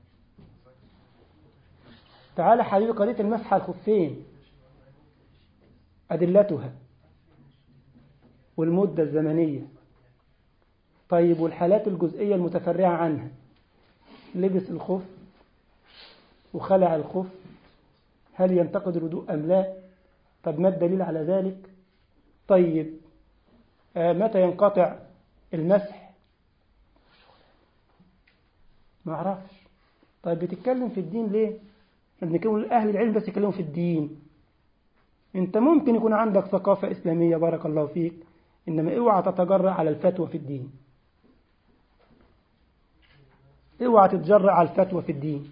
تعالى حبيبي قضية المسح على الخفين أدلتها والمدة الزمنية طيب والحالات الجزئية المتفرعة عنها لبس الخف وخلع الخف هل ينتقد الوضوء أم لا طب ما الدليل على ذلك طيب آه متى ينقطع المسح ما اعرفش طيب بتتكلم في الدين ليه احنا بنتكلم اهل العلم بس يتكلموا في الدين انت ممكن يكون عندك ثقافة اسلامية بارك الله فيك انما اوعى تتجرأ على الفتوى في الدين اوعى تتجرأ على الفتوى في الدين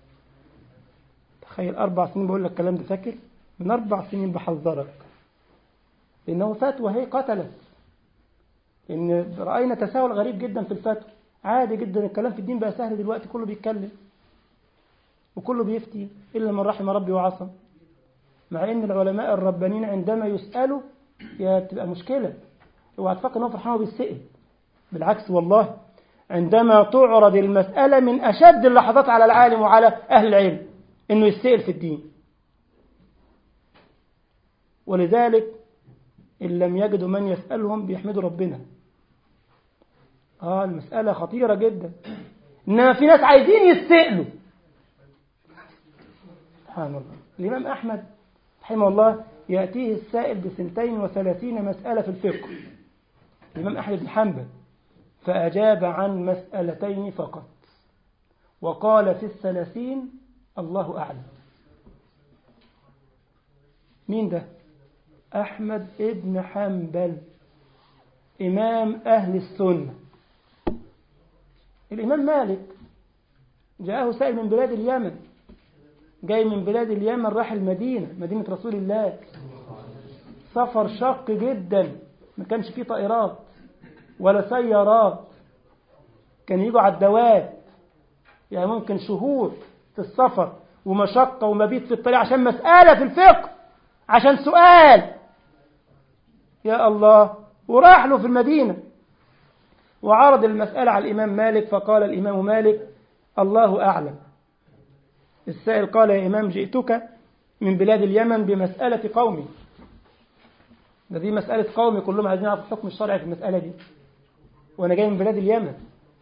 تخيل اربع سنين بقول لك الكلام ده فاكر من اربع سنين بحذرك لانه فتوى هي قتلت ان راينا تساهل غريب جدا في الفتوى عادي جدا الكلام في الدين بقى سهل دلوقتي كله بيتكلم وكله بيفتي الا من رحم ربي وعصم مع ان العلماء الربانيين عندما يسالوا يا بتبقى مشكله اوعى تفكر ان هو فرحان وبيسال بالعكس والله عندما تعرض المسألة من أشد اللحظات على العالم وعلى أهل العلم إنه يسأل في الدين ولذلك إن لم يجدوا من يسألهم بيحمدوا ربنا آه المسألة خطيرة جدا إنما في ناس عايزين يسألوا سبحان الله الإمام أحمد رحمه الله يأتيه السائل بسنتين وثلاثين مسألة في الفقه الإمام أحمد بن حنبل فأجاب عن مسألتين فقط وقال في الثلاثين الله أعلم مين ده أحمد ابن حنبل إمام أهل السنة الإمام مالك جاءه سائل من بلاد اليمن جاي من بلاد اليمن راح المدينة مدينة رسول الله سفر شق جدا ما كانش فيه طائرات ولا سيارات كان يجوا على الدواب يعني ممكن شهور في السفر ومشقة ومبيت في الطريق عشان مسألة في الفقه عشان سؤال يا الله وراح له في المدينة وعرض المسألة على الإمام مالك فقال الإمام مالك الله أعلم السائل قال يا إمام جئتك من بلاد اليمن بمسألة قومي ده دي مسألة قومي كلهم عايزين يعرفوا الحكم الشرعي في المسألة دي وأنا جاي من بلاد اليمن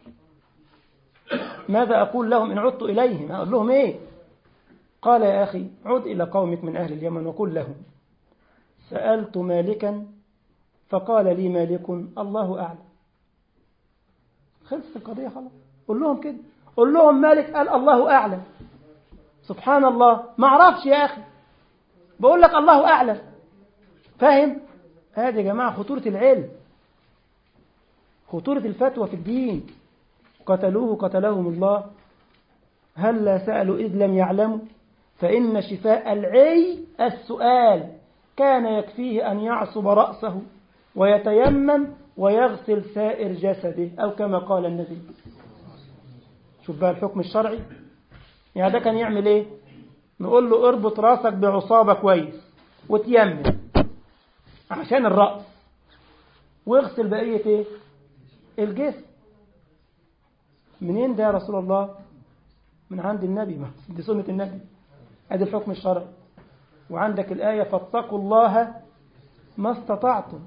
ماذا أقول لهم إن عدت إليهم أقول لهم إيه قال يا أخي عد إلى قومك من أهل اليمن وقل لهم سألت مالكا فقال لي مالك الله أعلم خلصت القضية خلاص قل لهم كده قل لهم مالك قال الله أعلم سبحان الله ما أعرفش يا أخي بقول لك الله أعلم فاهم هذه يا جماعة خطورة العلم خطورة الفتوى في الدين قتلوه قتلهم الله هل لا سألوا إذ لم يعلموا فإن شفاء العي السؤال كان يكفيه أن يعصب رأسه ويتيمم ويغسل سائر جسده أو كما قال النبي شوف بقى الحكم الشرعي يعني ده كان يعمل ايه نقول له اربط راسك بعصابة كويس وتيمم عشان الرأس واغسل بقية ايه الجسم منين ده يا رسول الله من عند النبي ما دي سنة النبي ادي الحكم الشرعي وعندك الآية فاتقوا الله ما استطعتم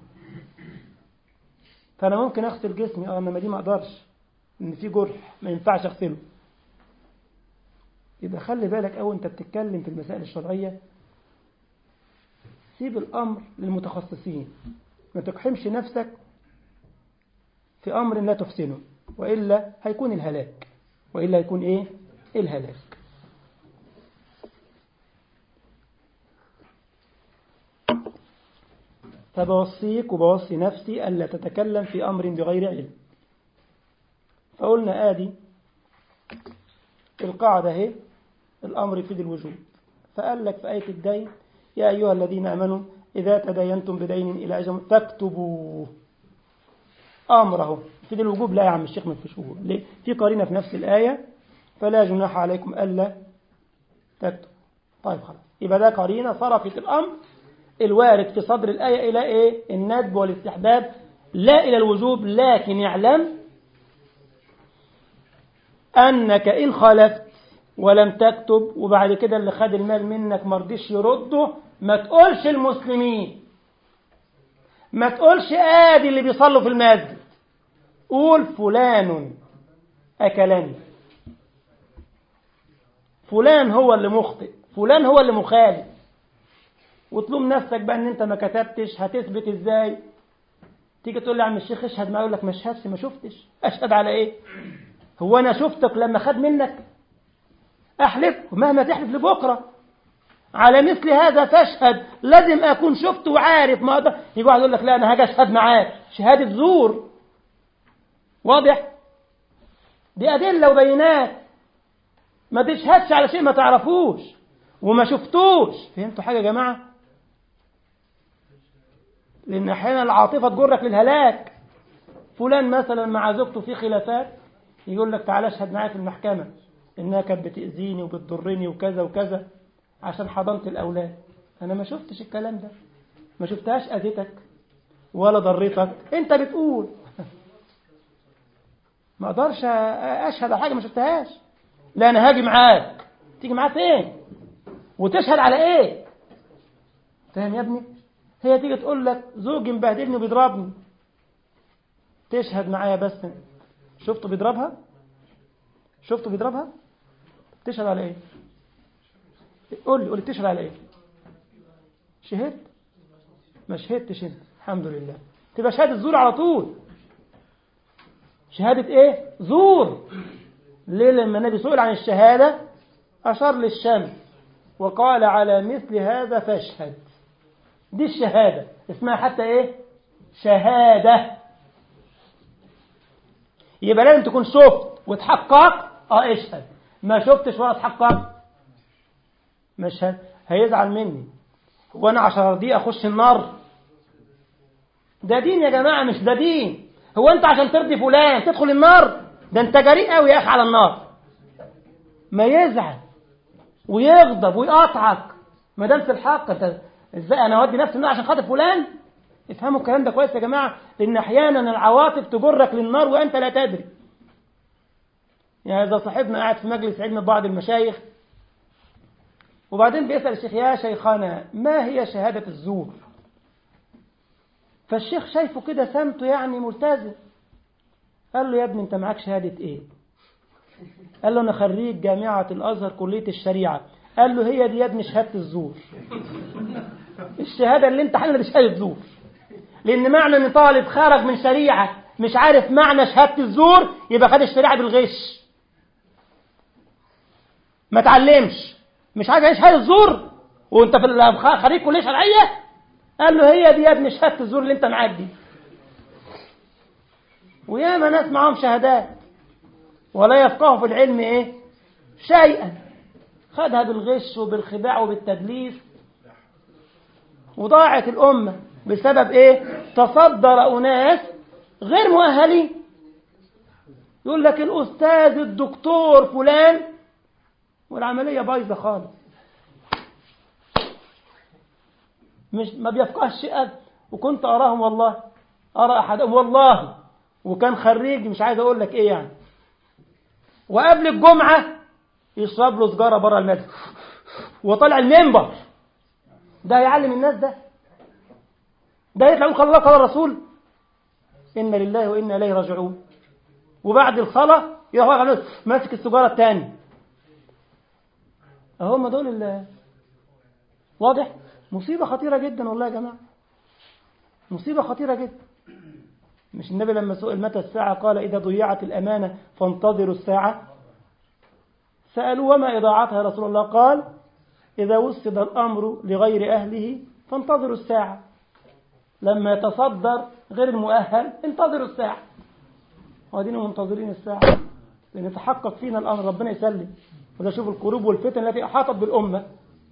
فأنا ممكن أغسل جسمي اه انما دي ما أقدرش إن في جرح ما ينفعش أغسله يبقى خلي بالك أول أنت بتتكلم في المسائل الشرعية سيب الأمر للمتخصصين ما تقحمش نفسك في أمر لا تحسنه وإلا هيكون الهلاك وإلا هيكون إيه الهلاك فبوصيك وبوصي نفسي ألا تتكلم في أمر بغير علم فقلنا آدي القاعدة هي الأمر يفيد الوجوب فقال لك في آية الدين يا أيها الذين آمنوا إذا تداينتم بدين إلى أجل فاكتبوه أمره يفيد الوجوب لا يا عم الشيخ ما فيش وجوب ليه؟ في قرينة في نفس الآية فلا جناح عليكم ألا تكتب طيب خلاص يبقى ده قرينة صرفت الأمر الوارد في صدر الآية إلى إيه؟ الندب والاستحباب لا إلى الوجوب لكن يعلم أنك إن خالفت ولم تكتب وبعد كده اللي خد المال منك مرضيش يرده ما تقولش المسلمين ما تقولش آدي اللي بيصلوا في المسجد قول فلان أكلني فلان هو اللي مخطئ فلان هو اللي مخالف وتلوم نفسك بقى ان انت ما كتبتش هتثبت ازاي تيجي تقول لي يا عم الشيخ اشهد معايا يقول لك ما اشهدش ما شفتش اشهد على ايه هو انا شفتك لما خد منك احلف مهما تحلف لبكره على مثل هذا تشهد لازم اكون شفت وعارف ما اقدر يجي واحد يقول لك لا انا هاجي اشهد معاك شهاده زور واضح دي ادله وبينات ما تشهدش على شيء ما تعرفوش وما شفتوش فهمتوا حاجه يا جماعه لان احيانا العاطفه تجرك للهلاك فلان مثلا مع زوجته في خلافات يقول لك تعالى اشهد معايا في المحكمه انها كانت بتاذيني وبتضرني وكذا وكذا عشان حضنت الاولاد انا ما شفتش الكلام ده ما شفتهاش اذيتك ولا ضرتك انت بتقول ما اقدرش اشهد على حاجه ما شفتهاش لا انا هاجي معاك تيجي معاه فين وتشهد على ايه فاهم يا ابني هي تيجي تقول لك زوجي مبهدلني وبيضربني تشهد معايا بس شفته بيضربها شفته بيضربها تشهد على ايه قول لي قول لي تشهد على ايه شهدت ما شهدتش انت الحمد لله تبقى شهاده زور على طول شهاده ايه زور ليه لما النبي سئل عن الشهاده اشار للشمس وقال على مثل هذا فاشهد دي الشهاده اسمها حتى ايه شهاده يبقى لازم تكون شفت وتحقق اه اشهد ما شفتش ولا اتحقق مش ه... هيزعل مني هو انا عشان ارضيه اخش النار ده دين يا جماعه مش ده دين هو انت عشان ترضي فلان تدخل النار ده انت جريء قوي يا اخي على النار ما يزعل ويغضب ويقاطعك ما دام في الحق انت ازاي انا اودي نفسي النار عشان خاطر فلان افهموا الكلام ده كويس يا جماعه لان احيانا العواطف تجرك للنار وانت لا تدري يعني اذا صاحبنا قاعد في مجلس علم بعض المشايخ وبعدين بيسال الشيخ يا شيخنا ما هي شهاده الزور فالشيخ شايفه كده سمته يعني ملتزم قال له يا ابني انت معاك شهاده ايه قال له انا خريج جامعه الازهر كليه الشريعه قال له هي دي يا ابني شهاده الزور الشهاده اللي انت حاملها دي شهاده زور لان معنى ان طالب خرج من شريعه مش عارف معنى شهاده الزور يبقى خد الشريعه بالغش ما تعلمش مش عارف ايه شهاده الزور وانت في خريج كليه شرعيه قال له هي دي يا ابني شهاده الزور اللي انت معاك دي وياما ناس معاهم شهادات ولا يفقهوا في العلم ايه شيئا خدها بالغش وبالخداع وبالتدليس وضاعت الأمة بسبب ايه تصدر أناس غير مؤهلين يقول لك الأستاذ الدكتور فلان والعملية بايظة خالص مش ما بيفقهش شيء وكنت أراهم والله أرى أحدهم والله وكان خريج مش عايز أقول لك إيه يعني وقبل الجمعة يشرب له سجارة بره المسجد وطلع المنبر ده هيعلم الناس ده ده يطلع يقول قال الله قال الرسول إن لله وإنا إليه راجعون وبعد الصلاة يروح ماسك السجارة الثاني هم دول اللي واضح مصيبة خطيرة جدا والله يا جماعة مصيبة خطيرة جدا مش النبي لما سئل متى الساعة قال إذا ضيعت الأمانة فانتظروا الساعة سألوا وما إضاعتها يا رسول الله قال إذا وسد الأمر لغير أهله فانتظروا الساعة لما يتصدر غير المؤهل انتظروا الساعة وادينا منتظرين الساعة لأن يتحقق فينا الأمر ربنا يسلم وده شوف الكروب والفتن التي أحاطت بالأمة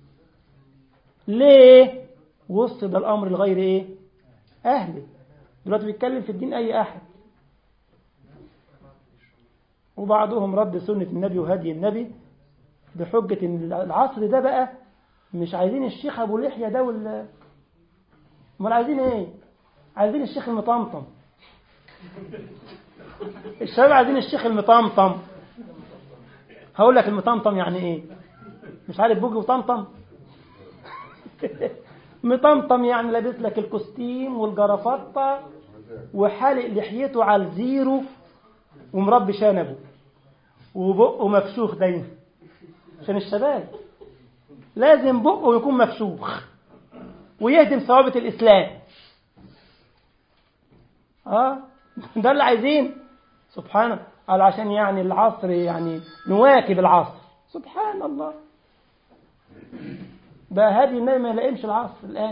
ليه وسد الأمر لغير إيه أهله دلوقتي بيتكلم في الدين أي أحد وبعضهم رد سنة النبي وهدي النبي بحجة إن العصر ده بقى مش عايزين الشيخ أبو لحية ده ولا امال عايزين إيه؟ عايزين الشيخ المطمطم الشباب عايزين الشيخ المطمطم هقول لك المطمطم يعني ايه مش عارف بوجي وطمطم مطمطم يعني لابس لك الكوستيم والجرافطة وحالق لحيته على الزيرو ومربي شنبه وبقه مفشوخ دايما عشان الشباب لازم بقه يكون مفشوخ ويهدم ثوابت الإسلام اه ده اللي عايزين سبحانه قال عشان يعني العصر يعني نواكب العصر سبحان الله بقى هدي النبي ما يلائمش العصر الآن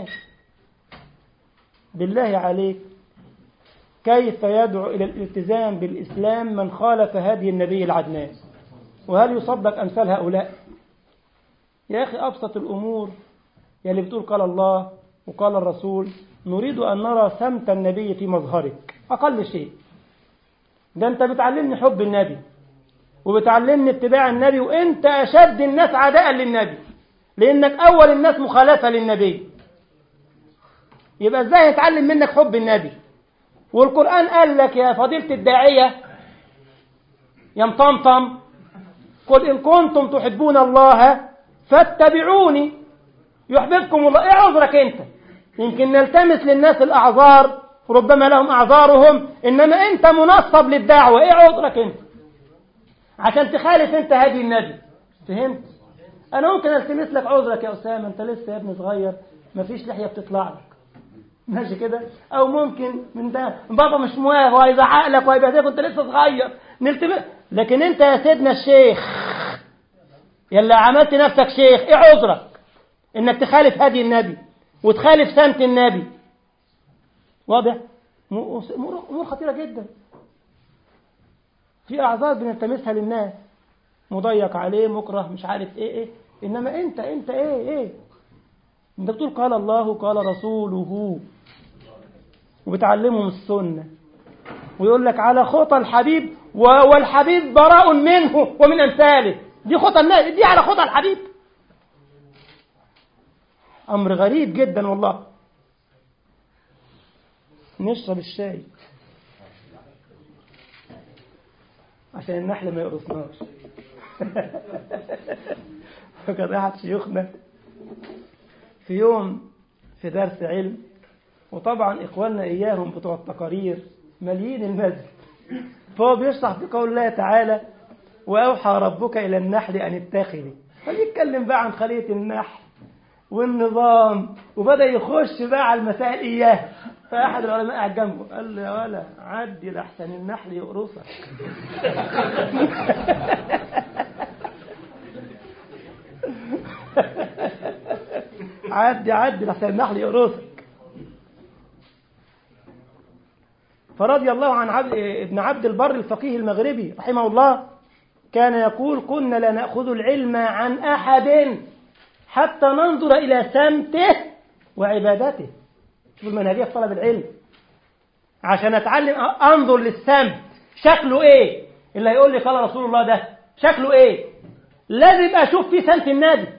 بالله عليك كيف يدعو إلى الالتزام بالإسلام من خالف هدي النبي العدنان وهل يصدق أمثال هؤلاء يا أخي أبسط الأمور يلي بتقول قال الله وقال الرسول نريد أن نرى سمت النبي في مظهرك أقل شيء ده أنت بتعلمني حب النبي وبتعلمني اتباع النبي وأنت أشد الناس عداء للنبي لأنك أول الناس مخالفة للنبي يبقى إزاي يتعلم منك حب النبي والقرآن قال لك يا فضيلة الداعية يا مطمطم قل إن كنتم تحبون الله فاتبعوني يحببكم الله إيه عذرك أنت يمكن نلتمس للناس الأعذار ربما لهم أعذارهم إنما أنت منصب للدعوة إيه عذرك أنت عشان تخالف أنت هدي النبي فهمت أنا ممكن ألتمس لك عذرك يا أسامة أنت لسه يا ابني صغير مفيش لحية بتطلع لك ماشي كده او ممكن من ده بابا مش موافق وهيزعق لك وهيبهدلك وانت لسه صغير نلتمس لكن انت يا سيدنا الشيخ يلا عملت نفسك شيخ ايه عذرك انك تخالف هدي النبي وتخالف سمت النبي واضح امور خطيره جدا في اعذار بنلتمسها للناس مضيق عليه مكره مش عارف ايه ايه انما انت انت ايه ايه انت بتقول قال الله قال رسوله وبتعلمهم السنة ويقول لك على خطى الحبيب والحبيب براء منه ومن أمثاله دي خطى الناس دي على خطى الحبيب أمر غريب جدا والله نشرب الشاي عشان النحل ما يقرصناش فكان أحد شيوخنا في يوم في درس علم وطبعا إخواننا إياهم بتوع التقارير مليين المسجد فهو بيشرح في قول الله تعالى وأوحى ربك إلى النحل أن اتخذي فبيتكلم بقى عن خلية النحل والنظام وبدأ يخش بقى على المسائل إياه فأحد العلماء قاعد جنبه قال له يا ولا عدي لأحسن النحل يقرصك عدي عدي لحسن النحل يقرصك فرضي الله عن عبد ابن عبد البر الفقيه المغربي رحمه الله كان يقول كنا لا نأخذ العلم عن أحد حتى ننظر إلى سمته وعبادته شوف المنهجية في طلب العلم عشان أتعلم أنظر للسمت شكله إيه اللي هيقول لي قال رسول الله ده شكله إيه لازم أشوف فيه سمت النبي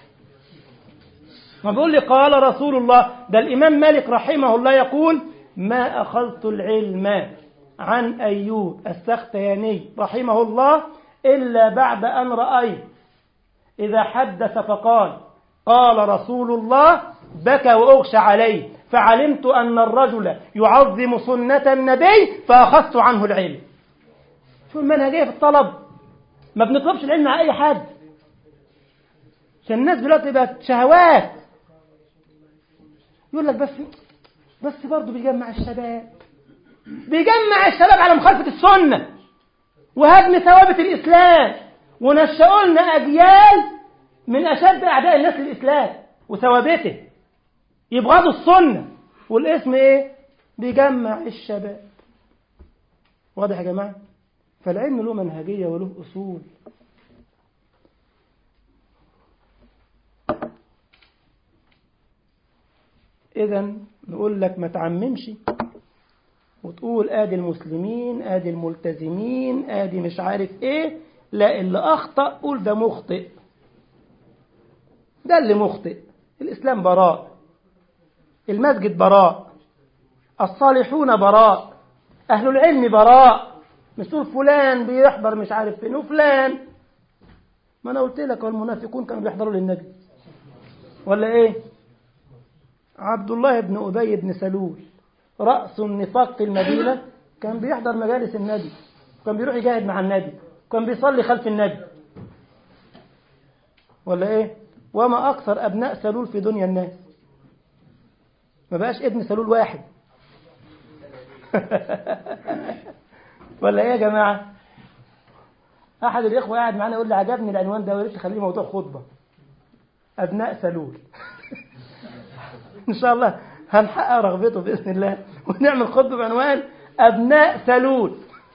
ما بيقول لي قال رسول الله ده الإمام مالك رحمه الله يقول ما أخذت العلم عن أيوب السختياني رحمه الله إلا بعد أن رأيت إذا حدث فقال قال رسول الله بكى وأغشى عليه فعلمت أن الرجل يعظم سنة النبي فأخذت عنه العلم شو المنهجية في الطلب ما بنطلبش العلم مع أي حد عشان الناس دلوقتي بقت شهوات يقول لك بس بس برضه بيجمع الشباب بيجمع الشباب على مخالفة السنة وهدم ثوابت الإسلام ونشأوا لنا أجيال من أشد أعداء الناس للإسلام وثوابته يبغضوا السنة والاسم إيه؟ بيجمع الشباب واضح يا جماعة؟ فالعلم له منهجية وله أصول إذا نقول لك ما تعممش وتقول آدي المسلمين آدي الملتزمين آدي مش عارف إيه لا اللي أخطأ قول ده مخطئ ده اللي مخطئ الإسلام براء المسجد براء الصالحون براء أهل العلم براء مش تقول فلان بيحضر مش عارف فين وفلان ما أنا قلت لك والمنافقون كانوا بيحضروا للنبي ولا إيه عبد الله بن أبي بن سلول رأس النفاق في المدينة كان بيحضر مجالس النبي كان بيروح يجاهد مع النبي كان بيصلي خلف النبي ولا ايه وما اكثر ابناء سلول في دنيا الناس ما بقاش ابن سلول واحد ولا ايه يا جماعه احد الاخوه قاعد معانا يقول لي عجبني العنوان ده وريت تخليه موضوع خطبه ابناء سلول ان شاء الله هنحقق رغبته باذن الله ونعمل خطبه بعنوان ابناء سلول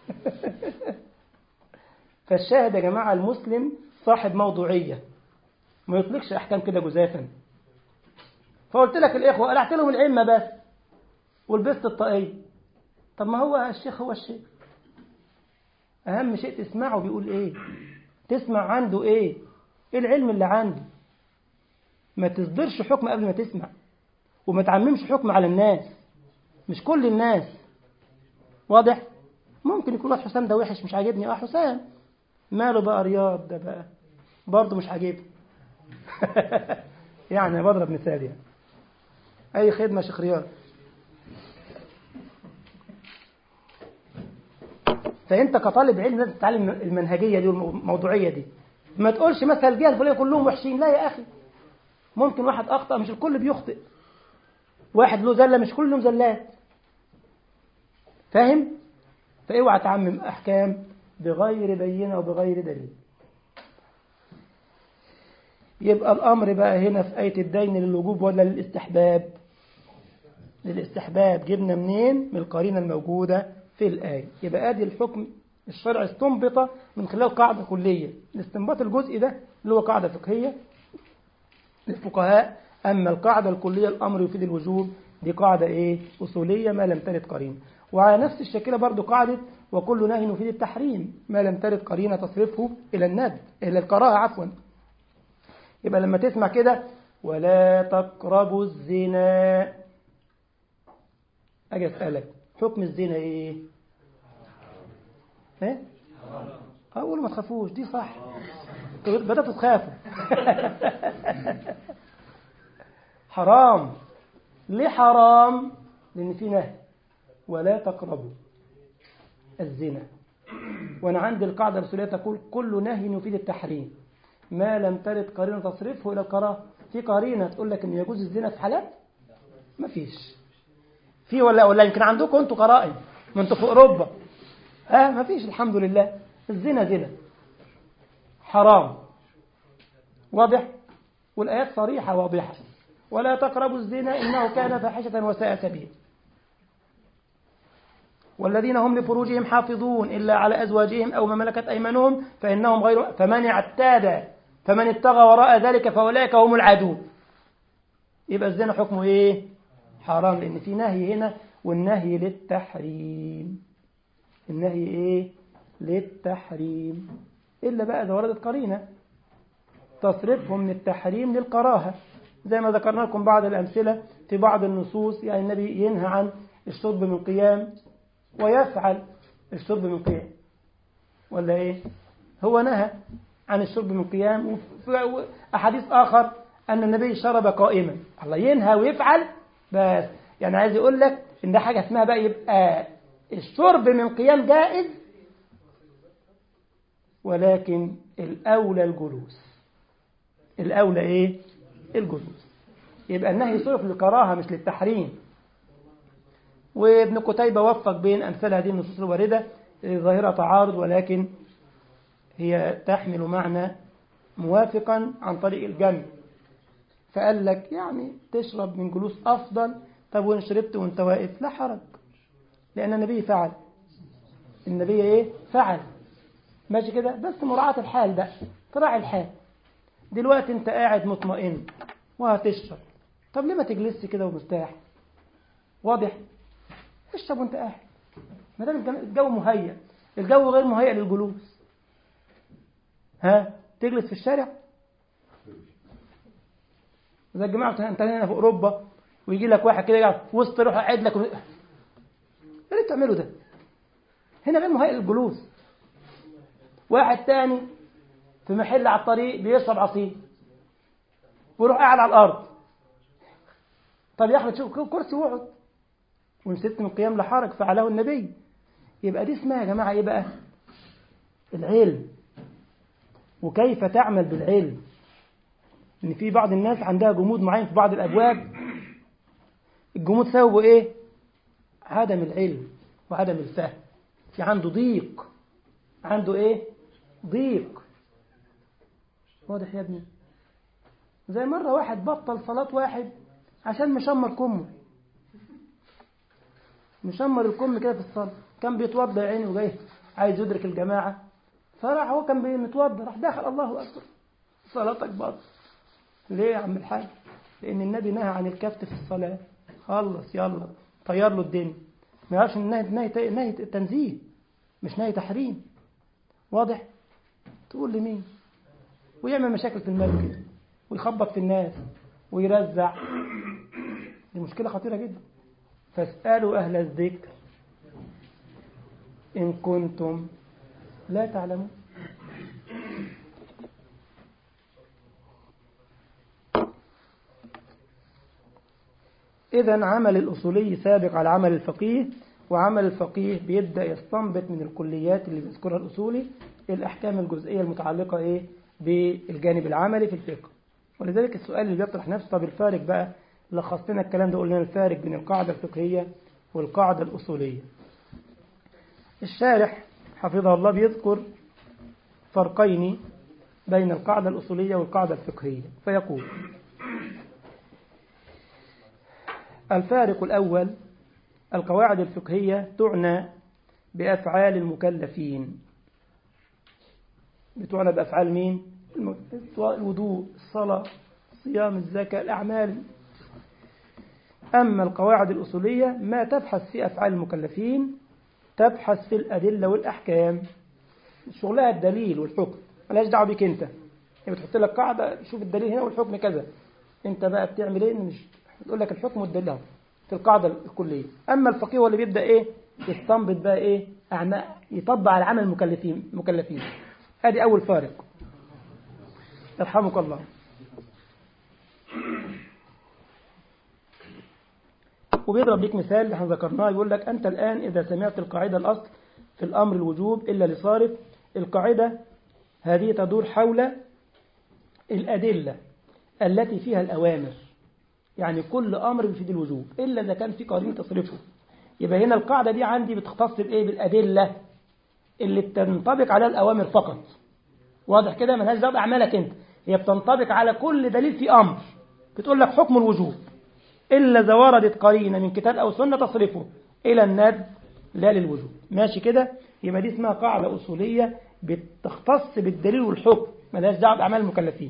فالشاهد يا جماعه المسلم صاحب موضوعيه ما يطلقش احكام كده جزافا فقلت لك الاخوه قلعت لهم العمه بس ولبست الطاقيه طب ما هو الشيخ هو الشيخ اهم شيء تسمعه بيقول ايه تسمع عنده ايه ايه العلم اللي عنده ما تصدرش حكم قبل ما تسمع وما تعممش حكم على الناس مش كل الناس واضح ممكن يكون واحد حسام ده وحش مش عاجبني اه حسام ماله بقى رياض ده بقى برضه مش عاجبني يعني بضرب مثال يعني اي خدمه شيخ رياض فانت كطالب علم لازم تتعلم المنهجيه دي والموضوعيه دي ما تقولش مثلا الجهه الفلانيه كلهم وحشين لا يا اخي ممكن واحد اخطا مش الكل بيخطئ واحد له زله مش كلهم زلات فاهم فاوعى تعمم احكام بغير بينه وبغير دليل يبقى الامر بقى هنا في ايه الدين للوجوب ولا للاستحباب للاستحباب جبنا منين من القرينه الموجوده في الايه يبقى ادي الحكم الشرع استنبط من خلال قاعده كليه الاستنباط الجزء ده اللي هو قاعده فقهيه للفقهاء اما القاعده الكليه الامر يفيد الوجوب دي قاعده ايه اصوليه ما لم ترد قرينه وعلى نفس الشكل برضو قاعده وكل نهي يفيد التحريم ما لم ترد قرينه تصرفه الى الند الى الكراهه عفوا يبقى لما تسمع كده ولا تقربوا الزنا اجي اسالك حكم الزنا ايه ايه اقول ما تخافوش دي صح بدأتوا تخافوا حرام ليه حرام لان في نهي ولا تقربوا الزنا وانا عندي القاعده الرسوليه تقول كل نهي يفيد التحريم ما لم ترد قرينه تصرفه الى الكراهه في قرينه تقول لك ان يجوز الزنا في حالات ما فيش في ولا ولا يمكن عندكم انتوا قرائن ما انتوا في اوروبا ها ما فيش الحمد لله الزنا زنا حرام واضح والايات صريحه واضحه ولا تقربوا الزنا انه كان فاحشه وساء سبيلا والذين هم لفروجهم حافظون إلا على أزواجهم أو ما ملكت أيمانهم فإنهم غير فمن اعتاد فمن ابتغى وراء ذلك فأولئك هم العدو يبقى الزنا حكمه إيه حرام لأن في نهي هنا والنهي للتحريم النهي إيه للتحريم إلا بقى إذا وردت قرينة تصرفهم من التحريم للكراهة زي ما ذكرنا لكم بعض الأمثلة في بعض النصوص يعني النبي ينهى عن الشرب من قيام ويفعل الشرب من قيام ولا ايه هو نهى عن الشرب من قيام وفي احاديث اخر ان النبي شرب قائما الله ينهى ويفعل بس يعني عايز يقول لك ان ده حاجه اسمها بقى يبقى الشرب من قيام جائز ولكن الاولى الجلوس الاولى ايه الجلوس يبقى النهي صرف للكراهه مش للتحريم وابن قتيبة وفق بين أمثال هذه النصوص الواردة ظاهرة تعارض ولكن هي تحمل معنى موافقا عن طريق الجمع فقال لك يعني تشرب من جلوس أفضل طب وإن شربت وانت واقف لا حرج لأن النبي فعل النبي إيه فعل ماشي كده بس مراعاة الحال بقى تراعي الحال دلوقتي انت قاعد مطمئن وهتشرب طب ليه ما تجلسش كده ومرتاح واضح اشرب وانت قاعد ما دام الجو مهيأ الجو غير مهيأ للجلوس ها تجلس في الشارع زي الجماعة انت هنا في اوروبا ويجي لك واحد كده يقعد في وسط روح قاعد لك و... ايه اللي بتعمله ده هنا غير مهيأ للجلوس واحد تاني في محل على الطريق بيشرب عصير ويروح قاعد على الأرض طب يا أحمد شوف كرسي واقعد ونسيت من القيام لحرج فعله النبي يبقى دي اسمها يا جماعة إيه بقى العلم وكيف تعمل بالعلم ان في بعض الناس عندها جمود معين في بعض الابواب الجمود سببه ايه عدم العلم وعدم الفهم في عنده ضيق عنده ايه ضيق واضح يا ابني زي مرة واحد بطل صلاة واحد عشان مشمر كمه مشمر الكم كده في الصلاة كان بيتوضى يا عيني وجاي عايز يدرك الجماعة فراح هو كان متوضى راح داخل الله أكبر صلاتك باطل ليه يا عم الحاج لأن النبي نهى عن الكفت في الصلاة خلص يلا طير له الدنيا ما يعرفش ان نهي نهي نهي تنزيه مش نهي تحريم واضح تقول لمين ويعمل مشاكل في المسجد ويخبط في الناس ويرزع دي مشكلة خطيرة جدا فاسألوا أهل الذكر إن كنتم لا تعلمون إذا عمل الأصولي سابق على عمل الفقيه وعمل الفقيه بيبدأ يستنبط من الكليات اللي بيذكرها الأصولي الأحكام الجزئية المتعلقة إيه بالجانب العملي في الفقه ولذلك السؤال اللي بيطرح نفسه طب الفارق بقى لخصنا الكلام ده قلنا الفارق بين القاعدة الفقهية والقاعدة الأصولية الشارح حفظه الله بيذكر فرقين بين القاعدة الأصولية والقاعدة الفقهية فيقول الفارق الأول القواعد الفقهية تعنى بأفعال المكلفين بتعنى بأفعال مين؟ الوضوء الصلاة الصيام الزكاة الأعمال أما القواعد الأصولية ما تبحث في أفعال المكلفين تبحث في الأدلة والأحكام شغلها الدليل والحكم ملاش دعوه بيك أنت هي بتحط لك قاعدة شوف الدليل هنا والحكم كذا أنت بقى بتعمل إيه مش تقول لك الحكم والدليل في القاعدة الكلية أما الفقيه هو اللي بيبدأ إيه يستنبط بقى إيه أعمال يطبق على عمل المكلفين مكلفين ادي أول فارق يرحمك الله وبيضرب لك مثال اللي احنا ذكرناه يقول لك أنت الآن إذا سمعت القاعدة الأصل في الأمر الوجوب إلا لصارف القاعدة هذه تدور حول الأدلة التي فيها الأوامر يعني كل أمر بيفيد الوجوب إلا إذا كان في قرين تصرفه يبقى هنا القاعدة دي عندي بتختص بإيه بالأدلة اللي بتنطبق على الأوامر فقط واضح كده ملهاش دعوه بأعمالك أنت هي بتنطبق على كل دليل في أمر بتقول لك حكم الوجوب إلا إذا وردت قرينة من كتاب أو سنة تصرفه إلى الندب لا للوجوب ماشي كده يبقى دي اسمها قاعدة أصولية بتختص بالدليل والحكم ملهاش دعوه بأعمال المكلفين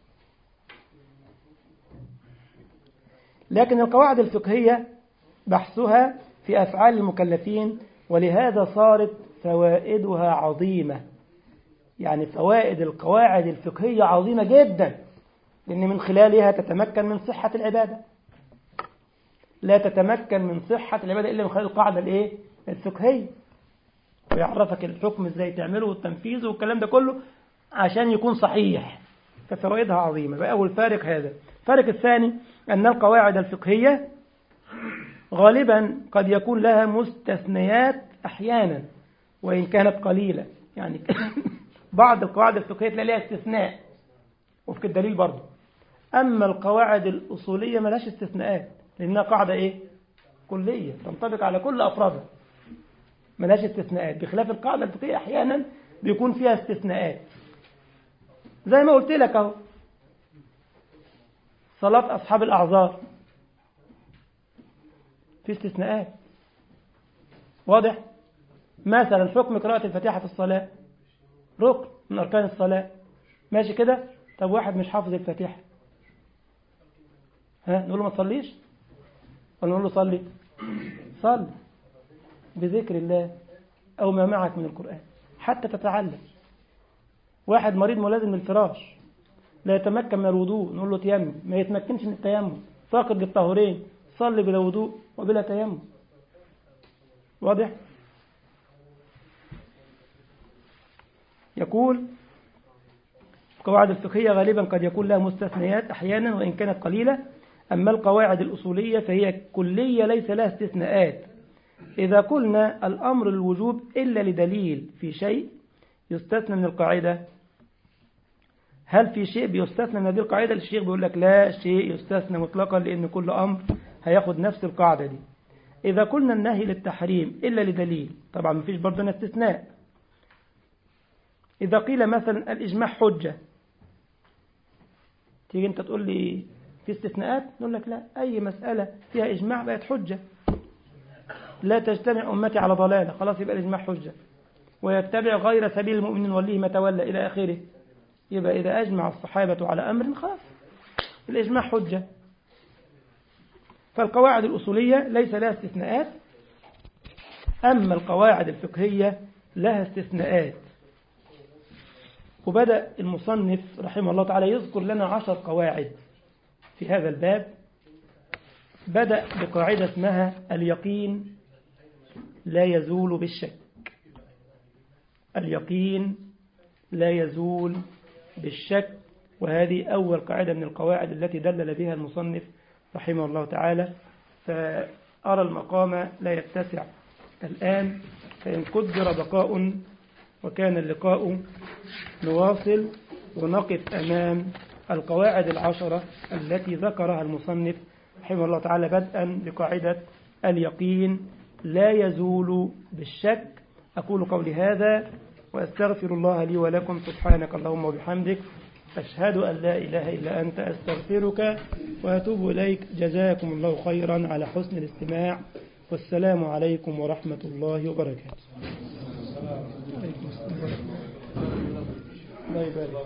لكن القواعد الفقهية بحثها في أفعال المكلفين ولهذا صارت فوائدها عظيمة يعني فوائد القواعد الفقهية عظيمة جدا لأن من خلالها تتمكن من صحة العبادة لا تتمكن من صحة العبادة إلا من خلال القاعدة الإيه؟ الفقهية ويعرفك الحكم إزاي تعمله والتنفيذ والكلام ده كله عشان يكون صحيح ففوائدها عظيمة بقى أول فارق هذا الفارق الثاني أن القواعد الفقهية غالبا قد يكون لها مستثنيات أحيانا وإن كانت قليلة يعني بعض القواعد الفقهية تلاقي لها استثناء وفق الدليل برضه أما القواعد الأصولية ملهاش استثناءات لأنها قاعدة إيه؟ كلية تنطبق على كل أفرادها ملهاش استثناءات بخلاف القاعدة الفقهية أحيانا بيكون فيها استثناءات زي ما قلت لك أهو صلاة أصحاب الأعذار في استثناءات واضح مثلا حكم قراءة الفاتحة في الصلاة ركن من أركان الصلاة ماشي كده طب واحد مش حافظ الفاتحة ها نقول له ما تصليش ولا نقول له صلي صلي بذكر الله أو ما معك من القرآن حتى تتعلم واحد مريض ملازم للفراش لا يتمكن من الوضوء نقول له تيمم ما يتمكنش من التيمم فاقد للطهورين صلي بلا وضوء وبلا تيمم واضح يقول القواعد الفقهية غالبا قد يكون لها مستثنيات أحيانا وإن كانت قليلة أما القواعد الأصولية فهي كلية ليس لها استثناءات إذا قلنا الأمر الوجوب إلا لدليل في شيء يستثنى من القاعدة هل في شيء بيستثنى من هذه القاعدة الشيخ بيقول لك لا شيء يستثنى مطلقا لأن كل أمر هياخد نفس القاعدة دي إذا قلنا النهي للتحريم إلا لدليل طبعا مفيش برضه استثناء إذا قيل مثلا الإجماع حجة تيجي أنت تقول لي في استثناءات نقول لك لا أي مسألة فيها إجماع بقت حجة لا تجتمع أمتي على ضلالة خلاص يبقى الإجماع حجة ويتبع غير سبيل المؤمنين وليه ما تولى إلى آخره يبقى إذا أجمع الصحابة على أمر خلاص الإجماع حجة فالقواعد الأصولية ليس لها استثناءات أما القواعد الفقهية لها استثناءات وبدأ المصنف رحمه الله تعالى يذكر لنا عشر قواعد في هذا الباب بدأ بقاعدة اسمها اليقين لا يزول بالشك اليقين لا يزول بالشك وهذه أول قاعدة من القواعد التي دلل بها المصنف رحمه الله تعالى فأرى المقام لا يتسع الآن فإن قدر بقاء وكان اللقاء نواصل ونقف أمام القواعد العشرة التي ذكرها المصنف رحمه الله تعالى بدءا بقاعدة اليقين لا يزول بالشك أقول قولي هذا وأستغفر الله لي ولكم سبحانك اللهم وبحمدك أشهد أن لا إله إلا أنت أستغفرك وأتوب إليك جزاكم الله خيرا على حسن الاستماع والسلام عليكم ورحمة الله وبركاته الله يبارك